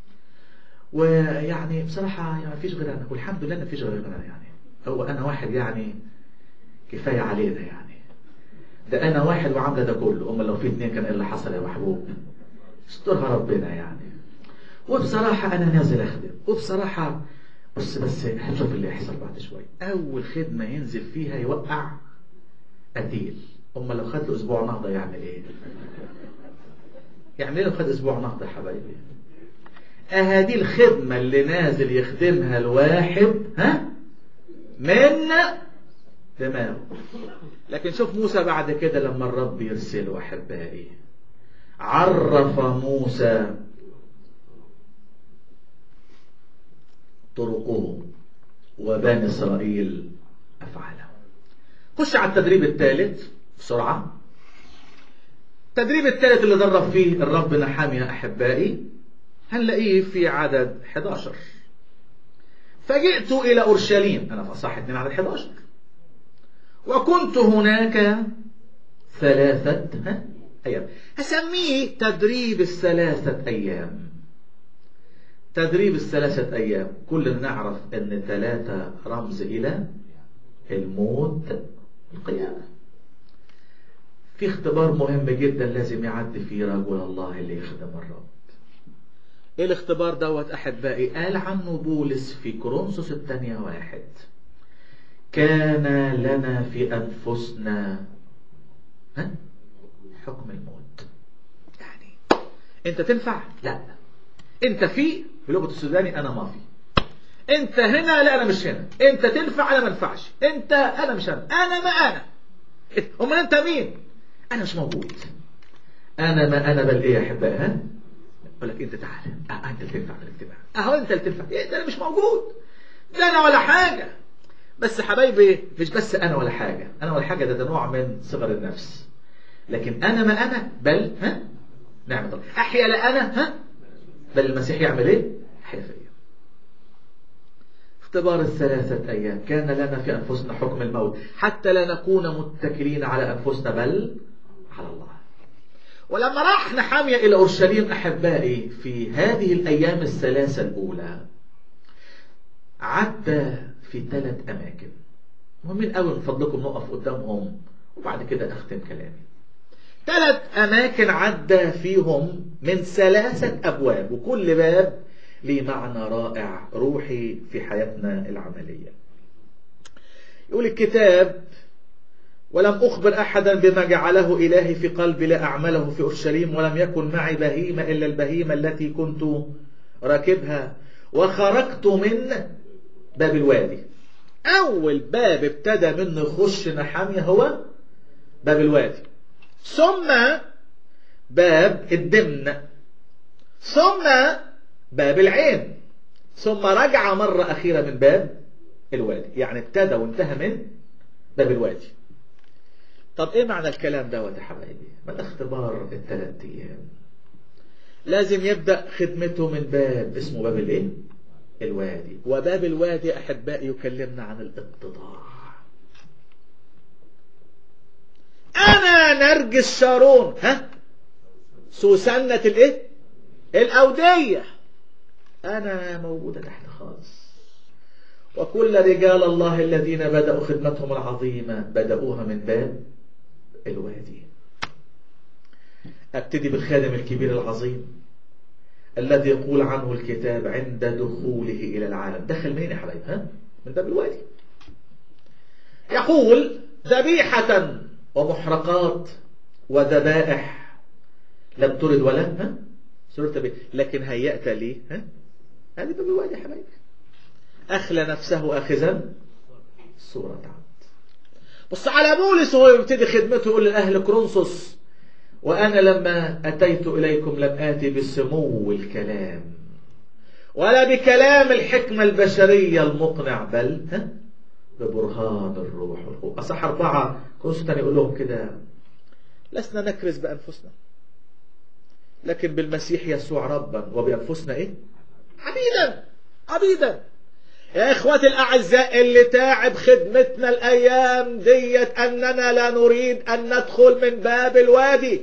ويعني بصراحة يعني فيش غير انا والحمد لله ما فيش غير انا يعني هو انا واحد يعني كفاية علينا يعني ده انا واحد وعامله ده كله امال لو في اتنين كان ايه اللي حصل يا محبوب استرها ربنا يعني وبصراحة انا نازل اخدم وبصراحة بص بس هنشوف اللي يحصل بعد شوية اول خدمة ينزل فيها يوقع قتيل امال لو خد له اسبوع نهضة يعمل ايه يعمل ايه لو خد اسبوع نهضة يا حبايبي اهدي الخدمة اللي نازل يخدمها الواحد ها من دماغه لكن شوف موسى بعد كده لما الرب يرسله احبائي عرف موسى طرقه وبني اسرائيل افعاله خش على التدريب الثالث بسرعه التدريب الثالث اللي درب فيه الرب نحامي احبائي هنلاقيه في عدد 11 فجئت الى اورشليم انا في اصح 2 عدد 11 وكنت هناك ثلاثة أيام هسميه تدريب الثلاثة أيام تدريب الثلاثة أيام كلنا نعرف أن ثلاثة رمز إلى الموت القيامة في اختبار مهم جدا لازم يعدي فيه رجل الله اللي يخدم الرب ايه الاختبار دوت احبائي قال عنه بولس في كورنثوس الثانية واحد كان لنا في أنفسنا ها؟ حكم الموت يعني أنت تنفع؟ لا أنت في في لغة السوداني أنا ما في أنت هنا لا أنا مش هنا أنت تنفع أنا ما انفعش أنت أنا مش أنا أنا ما أنا أمال أنت مين؟ أنا مش موجود أنا ما أنا بل إيه يا أحبائي ها؟ أقول لك أنت تعالى أه أنت اللي تنفع في الاجتماع أهو أنت اللي تنفع إيه ده أنا مش موجود ده أنا ولا حاجة بس حبايبي مش بس انا ولا حاجة انا ولا حاجة ده, ده نوع من صغر النفس لكن انا ما انا بل ها نعمة الله أحيا لا أنا ها بل المسيح يعمل إيه أحيا فيا اختبار الثلاثة أيام كان لنا في أنفسنا حكم الموت حتى لا نكون متكلين على أنفسنا بل على الله ولما راح نحامية إلى أورشليم أحبائي في هذه الأيام الثلاثة الأولى عدى في ثلاث أماكن مهمين قوي من فضلكم نقف قدامهم وبعد كده أختم كلامي ثلاث أماكن عدى فيهم من ثلاثة أبواب وكل باب ليه معنى رائع روحي في حياتنا العملية يقول الكتاب ولم أخبر أحدا بما جعله إلهي في قلبي لأعمله في أورشليم ولم يكن معي بهيمة إلا البهيمة التي كنت راكبها وخرجت من باب الوادي أول باب ابتدى منه يخش نحامية هو باب الوادي ثم باب الدمن ثم باب العين ثم رجع مرة أخيرة من باب الوادي يعني ابتدى وانتهى من باب الوادي طب ايه معنى الكلام دوت يا حبايبي ما ده اختبار الثلاث ايام لازم يبدأ خدمته من باب اسمه باب الايه الوادي وباب الوادي احبائي يكلمنا عن الاتضاع انا نرجس شارون ها سوسنة الايه الاودية انا موجودة تحت خالص وكل رجال الله الذين بدأوا خدمتهم العظيمة بدأوها من باب الوادي ابتدي بالخادم الكبير العظيم الذي يقول عنه الكتاب عند دخوله إلى العالم دخل منين يا حبايب ها من باب الوادي يقول ذبيحة ومحرقات وذبائح لم ترد ولا ها سورة بي. لكن هيأت لي ها هذه باب الوادي يا حبايبي أخلى نفسه أخذا صورة عبد بص على بولس وهو يبتدي خدمته يقول لأهل كرونسوس وأنا لما أتيت إليكم لم آتي بسمو الكلام ولا بكلام الحكمة البشرية المقنع بل ها ببرهان الروح والقوة أصح أربعة كرونسوس تاني يقول لهم كده لسنا نكرز بأنفسنا لكن بالمسيح يسوع ربا وبأنفسنا إيه عبيدا عبيدا يا إخوتي الأعزاء اللي تعب خدمتنا الأيام ديت أننا لا نريد أن ندخل من باب الوادي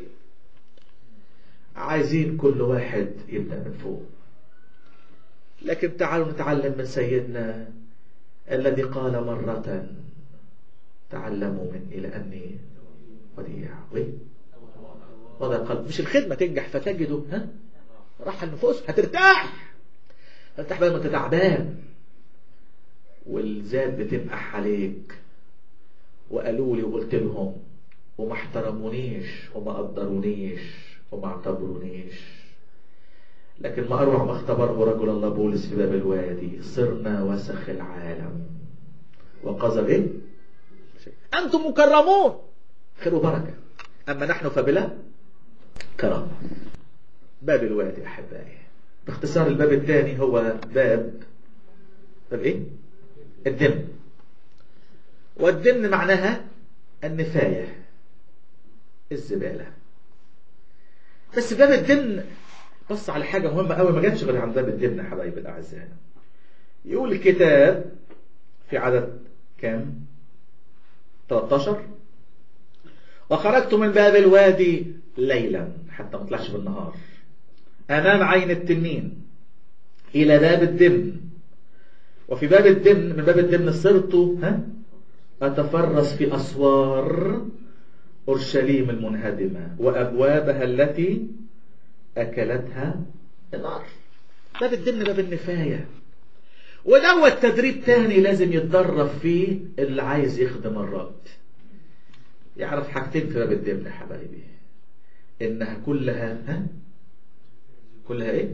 عايزين كل واحد يبدأ من فوق لكن تعالوا نتعلم من سيدنا الذي قال مرة تعلموا مني لأني وديع وضع القلب مش الخدمة تنجح فتجده ها راح النفوس هترتاح هترتاح بقى ما انت تعبان والذات بتنقح عليك وقالوا لي وقلت لهم وما احترمونيش وما قدرونيش وما اعتبرونيش لكن ما أروع ما اختبره رجل الله بولس في باب الوادي صرنا وسخ العالم وقذر ايه أنتم مكرمون خير وبركة أما نحن فبلا كرامة باب الوادي أحبائي باختصار الباب الثاني هو باب باب ايه الدم والدم معناها النفاية الزبالة بس باب الدم بص على حاجة مهمة قوي ما جاتش غير عن باب الدم يا حبايبي الأعزاء يقول الكتاب في عدد كام 13 وخرجت من باب الوادي ليلا حتى ما طلعش بالنهار أمام عين التنين إلى باب الدم وفي باب الدمن من باب الدمن صرت ها أتفرس في أسوار أورشليم المنهدمة وأبوابها التي أكلتها النار باب الدمن باب النفاية ودوت تدريب تاني لازم يتدرب فيه اللي عايز يخدم الرب يعرف حاجتين في باب الدمن يا حبايبي إنها كلها ها كلها إيه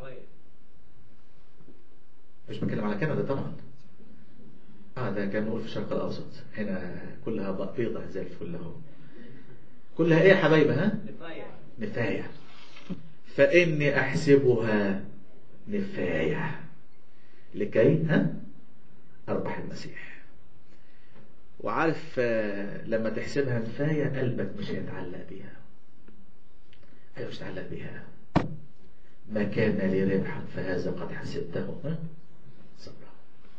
مش بتكلم على كندا طبعا اه ده كان نقول في الشرق الاوسط هنا كلها بيضة زي الفل اهو كلها ايه يا حبايبي ها نفاية فاني احسبها نفاية لكي ها اربح المسيح وعارف لما تحسبها نفاية قلبك مش هيتعلق بيها حاجة مش تعلق بيها ما كان لي ربحا فهذا قد حسبته ها صبرا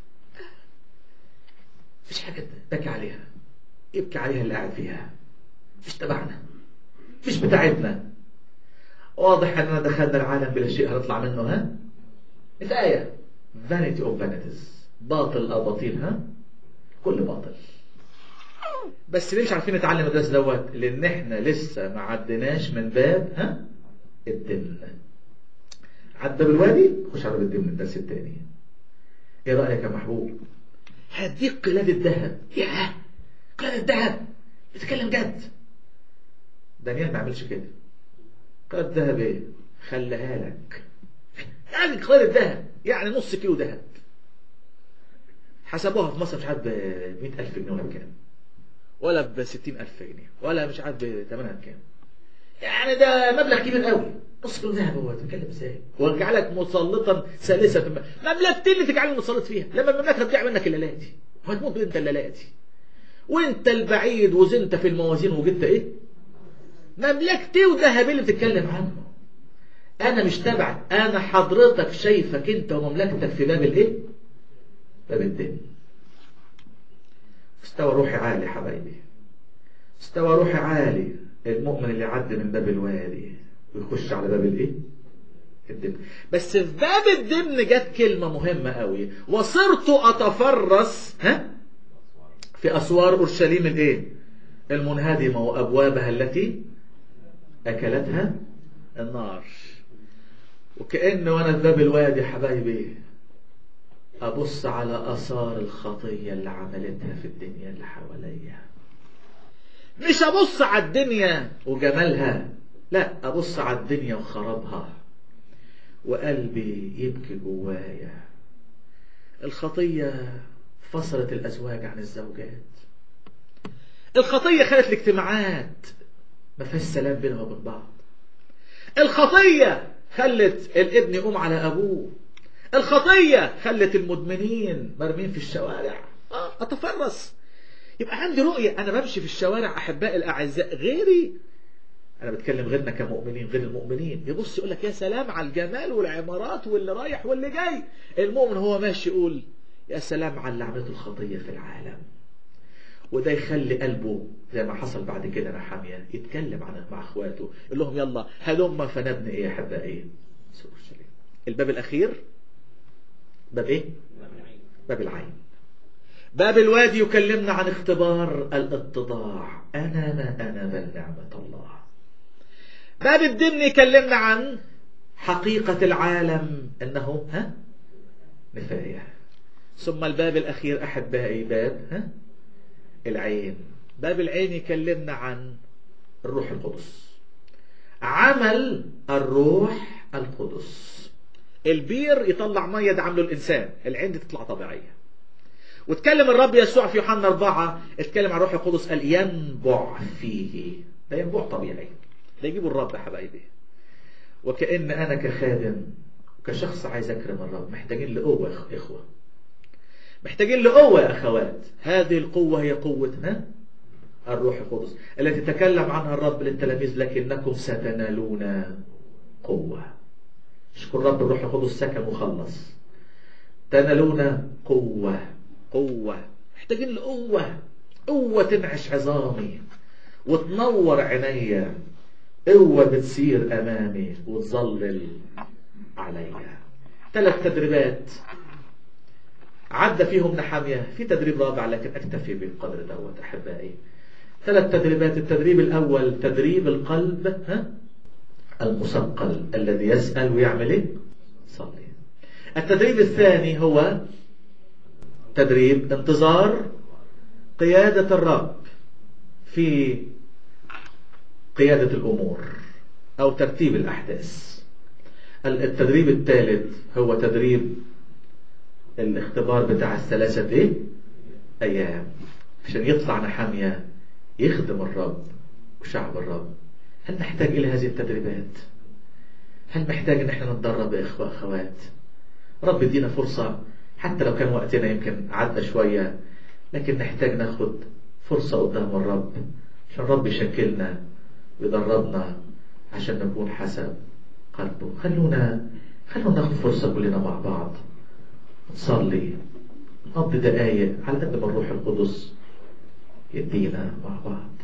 مفيش حاجة تبكي عليها يبكي عليها اللي قاعد فيها مش تبعنا مش بتاعتنا واضح اننا دخلنا العالم بلا شيء هنطلع منه ها الآية vanity of vanities باطل أباطيل ها كل باطل بس ليه مش عارفين نتعلم الدرس دوت لان احنا لسه ما عدناش من باب ها الدم عدى بالوادي خش على باب الدم الدرس الثاني ايه رايك يا محبوب هديك قلاد الذهب ياه قلاد الذهب بتتكلم جد دانيال ما عملش كده قلاد الذهب ايه خليها لك يعني قلاد الذهب يعني نص كيلو ذهب حسبوها في مصر مش عارف ب 100000 جنيه ولا بكام ولا ب 60000 جنيه ولا مش عارف بثمنها بكام يعني ده مبلغ كبير قوي نص كيلو ذهب هو تتكلم ازاي وجعلك مسلطا ثالثا في الم... مملكتين اللي تجعلني مسلط فيها لما المملكه تضيع منك الليلاتي وهتموت انت الليلاتي وانت البعيد وزنت في الموازين وجدت ايه مملكتي وذهبي اللي بتتكلم عنه انا مش تبعك انا حضرتك شايفك انت ومملكتك في باب الايه باب الدين مستوى روحي عالي حبايبي مستوى روحي عالي المؤمن اللي يعدي من باب الوادي ويخش على باب الايه الدم بس في باب الدم جت كلمة مهمة قوي وصرت أتفرس ها في أسوار أورشليم الايه المنهدمة وأبوابها التي أكلتها النار وكأن وأنا في باب الوادي حبايبي أبص على آثار الخطية اللي عملتها في الدنيا اللي حواليا مش أبص على الدنيا وجمالها لا أبص على الدنيا وخرابها وقلبي يبكي جوايا الخطية فصلت الأزواج عن الزوجات الخطية خلت الاجتماعات ما فيهاش سلام بينهم وبين بعض الخطية خلت الابن يقوم على أبوه الخطية خلت المدمنين مرمين في الشوارع آه أتفرس يبقى عندي رؤية أنا بمشي في الشوارع أحبائي الأعزاء غيري أنا بتكلم غيرنا كمؤمنين غير المؤمنين يبص يقول لك يا سلام على الجمال والعمارات واللي رايح واللي جاي المؤمن هو ماشي يقول يا سلام على اللي عملته الخطية في العالم وده يخلي قلبه زي ما حصل بعد كده نحامية يتكلم عن مع اخواته يقول لهم يلا هلم فنبني ايه يا احبائي الباب الاخير باب ايه باب العين باب الوادي يكلمنا عن اختبار الاتضاع انا ما انا بل نعمة الله باب الدم يكلمنا عن حقيقة العالم انه ها نفاية ثم الباب الاخير احبائي باب ها العين باب العين يكلمنا عن الروح القدس عمل الروح القدس البير يطلع ميه ده عامله الانسان العين دي تطلع طبيعيه واتكلم الرب يسوع في يوحنا أربعة اتكلم عن الروح القدس قال ينبع فيه ده ينبع طبيعي ده يجيبه الرب يا حبايبي وكأن أنا كخادم وكشخص عايز أكرم الرب محتاجين لقوة يا إخوة محتاجين لقوة يا أخوات هذه القوة هي قوتنا الروح القدس التي تكلم عنها الرب للتلاميذ لكنكم ستنالون قوة اشكر رب الروح القدس سكن وخلص تنالون قوة قوة محتاجين لقوة قوة تنعش عظامي وتنور عينيا قوة بتسير أمامي وتظلل عليا ثلاث تدريبات عدى فيهم نحامية في تدريب رابع لكن أكتفي بالقدر دوت أحبائي ثلاث تدريبات التدريب الأول تدريب القلب ها المثقل الذي يسأل ويعمل ايه صلي التدريب الثاني هو تدريب انتظار قيادة الرب في قيادة الأمور أو ترتيب الأحداث التدريب الثالث هو تدريب الاختبار بتاع الثلاثة ايه أيام عشان يطلع نحامية يخدم الرب وشعب الرب هل نحتاج إلى هذه التدريبات هل محتاج ان احنا نتدرب يا اخوة اخوات رب يدينا فرصة حتى لو كان وقتنا يمكن عدى شوية لكن نحتاج ناخد فرصة قدام الرب عشان الرب يشكلنا ويدربنا عشان نكون حسب قلبه خلونا خلونا ناخد فرصة كلنا مع بعض نصلي نقضي دقايق على قد ما الروح القدس يدينا مع بعض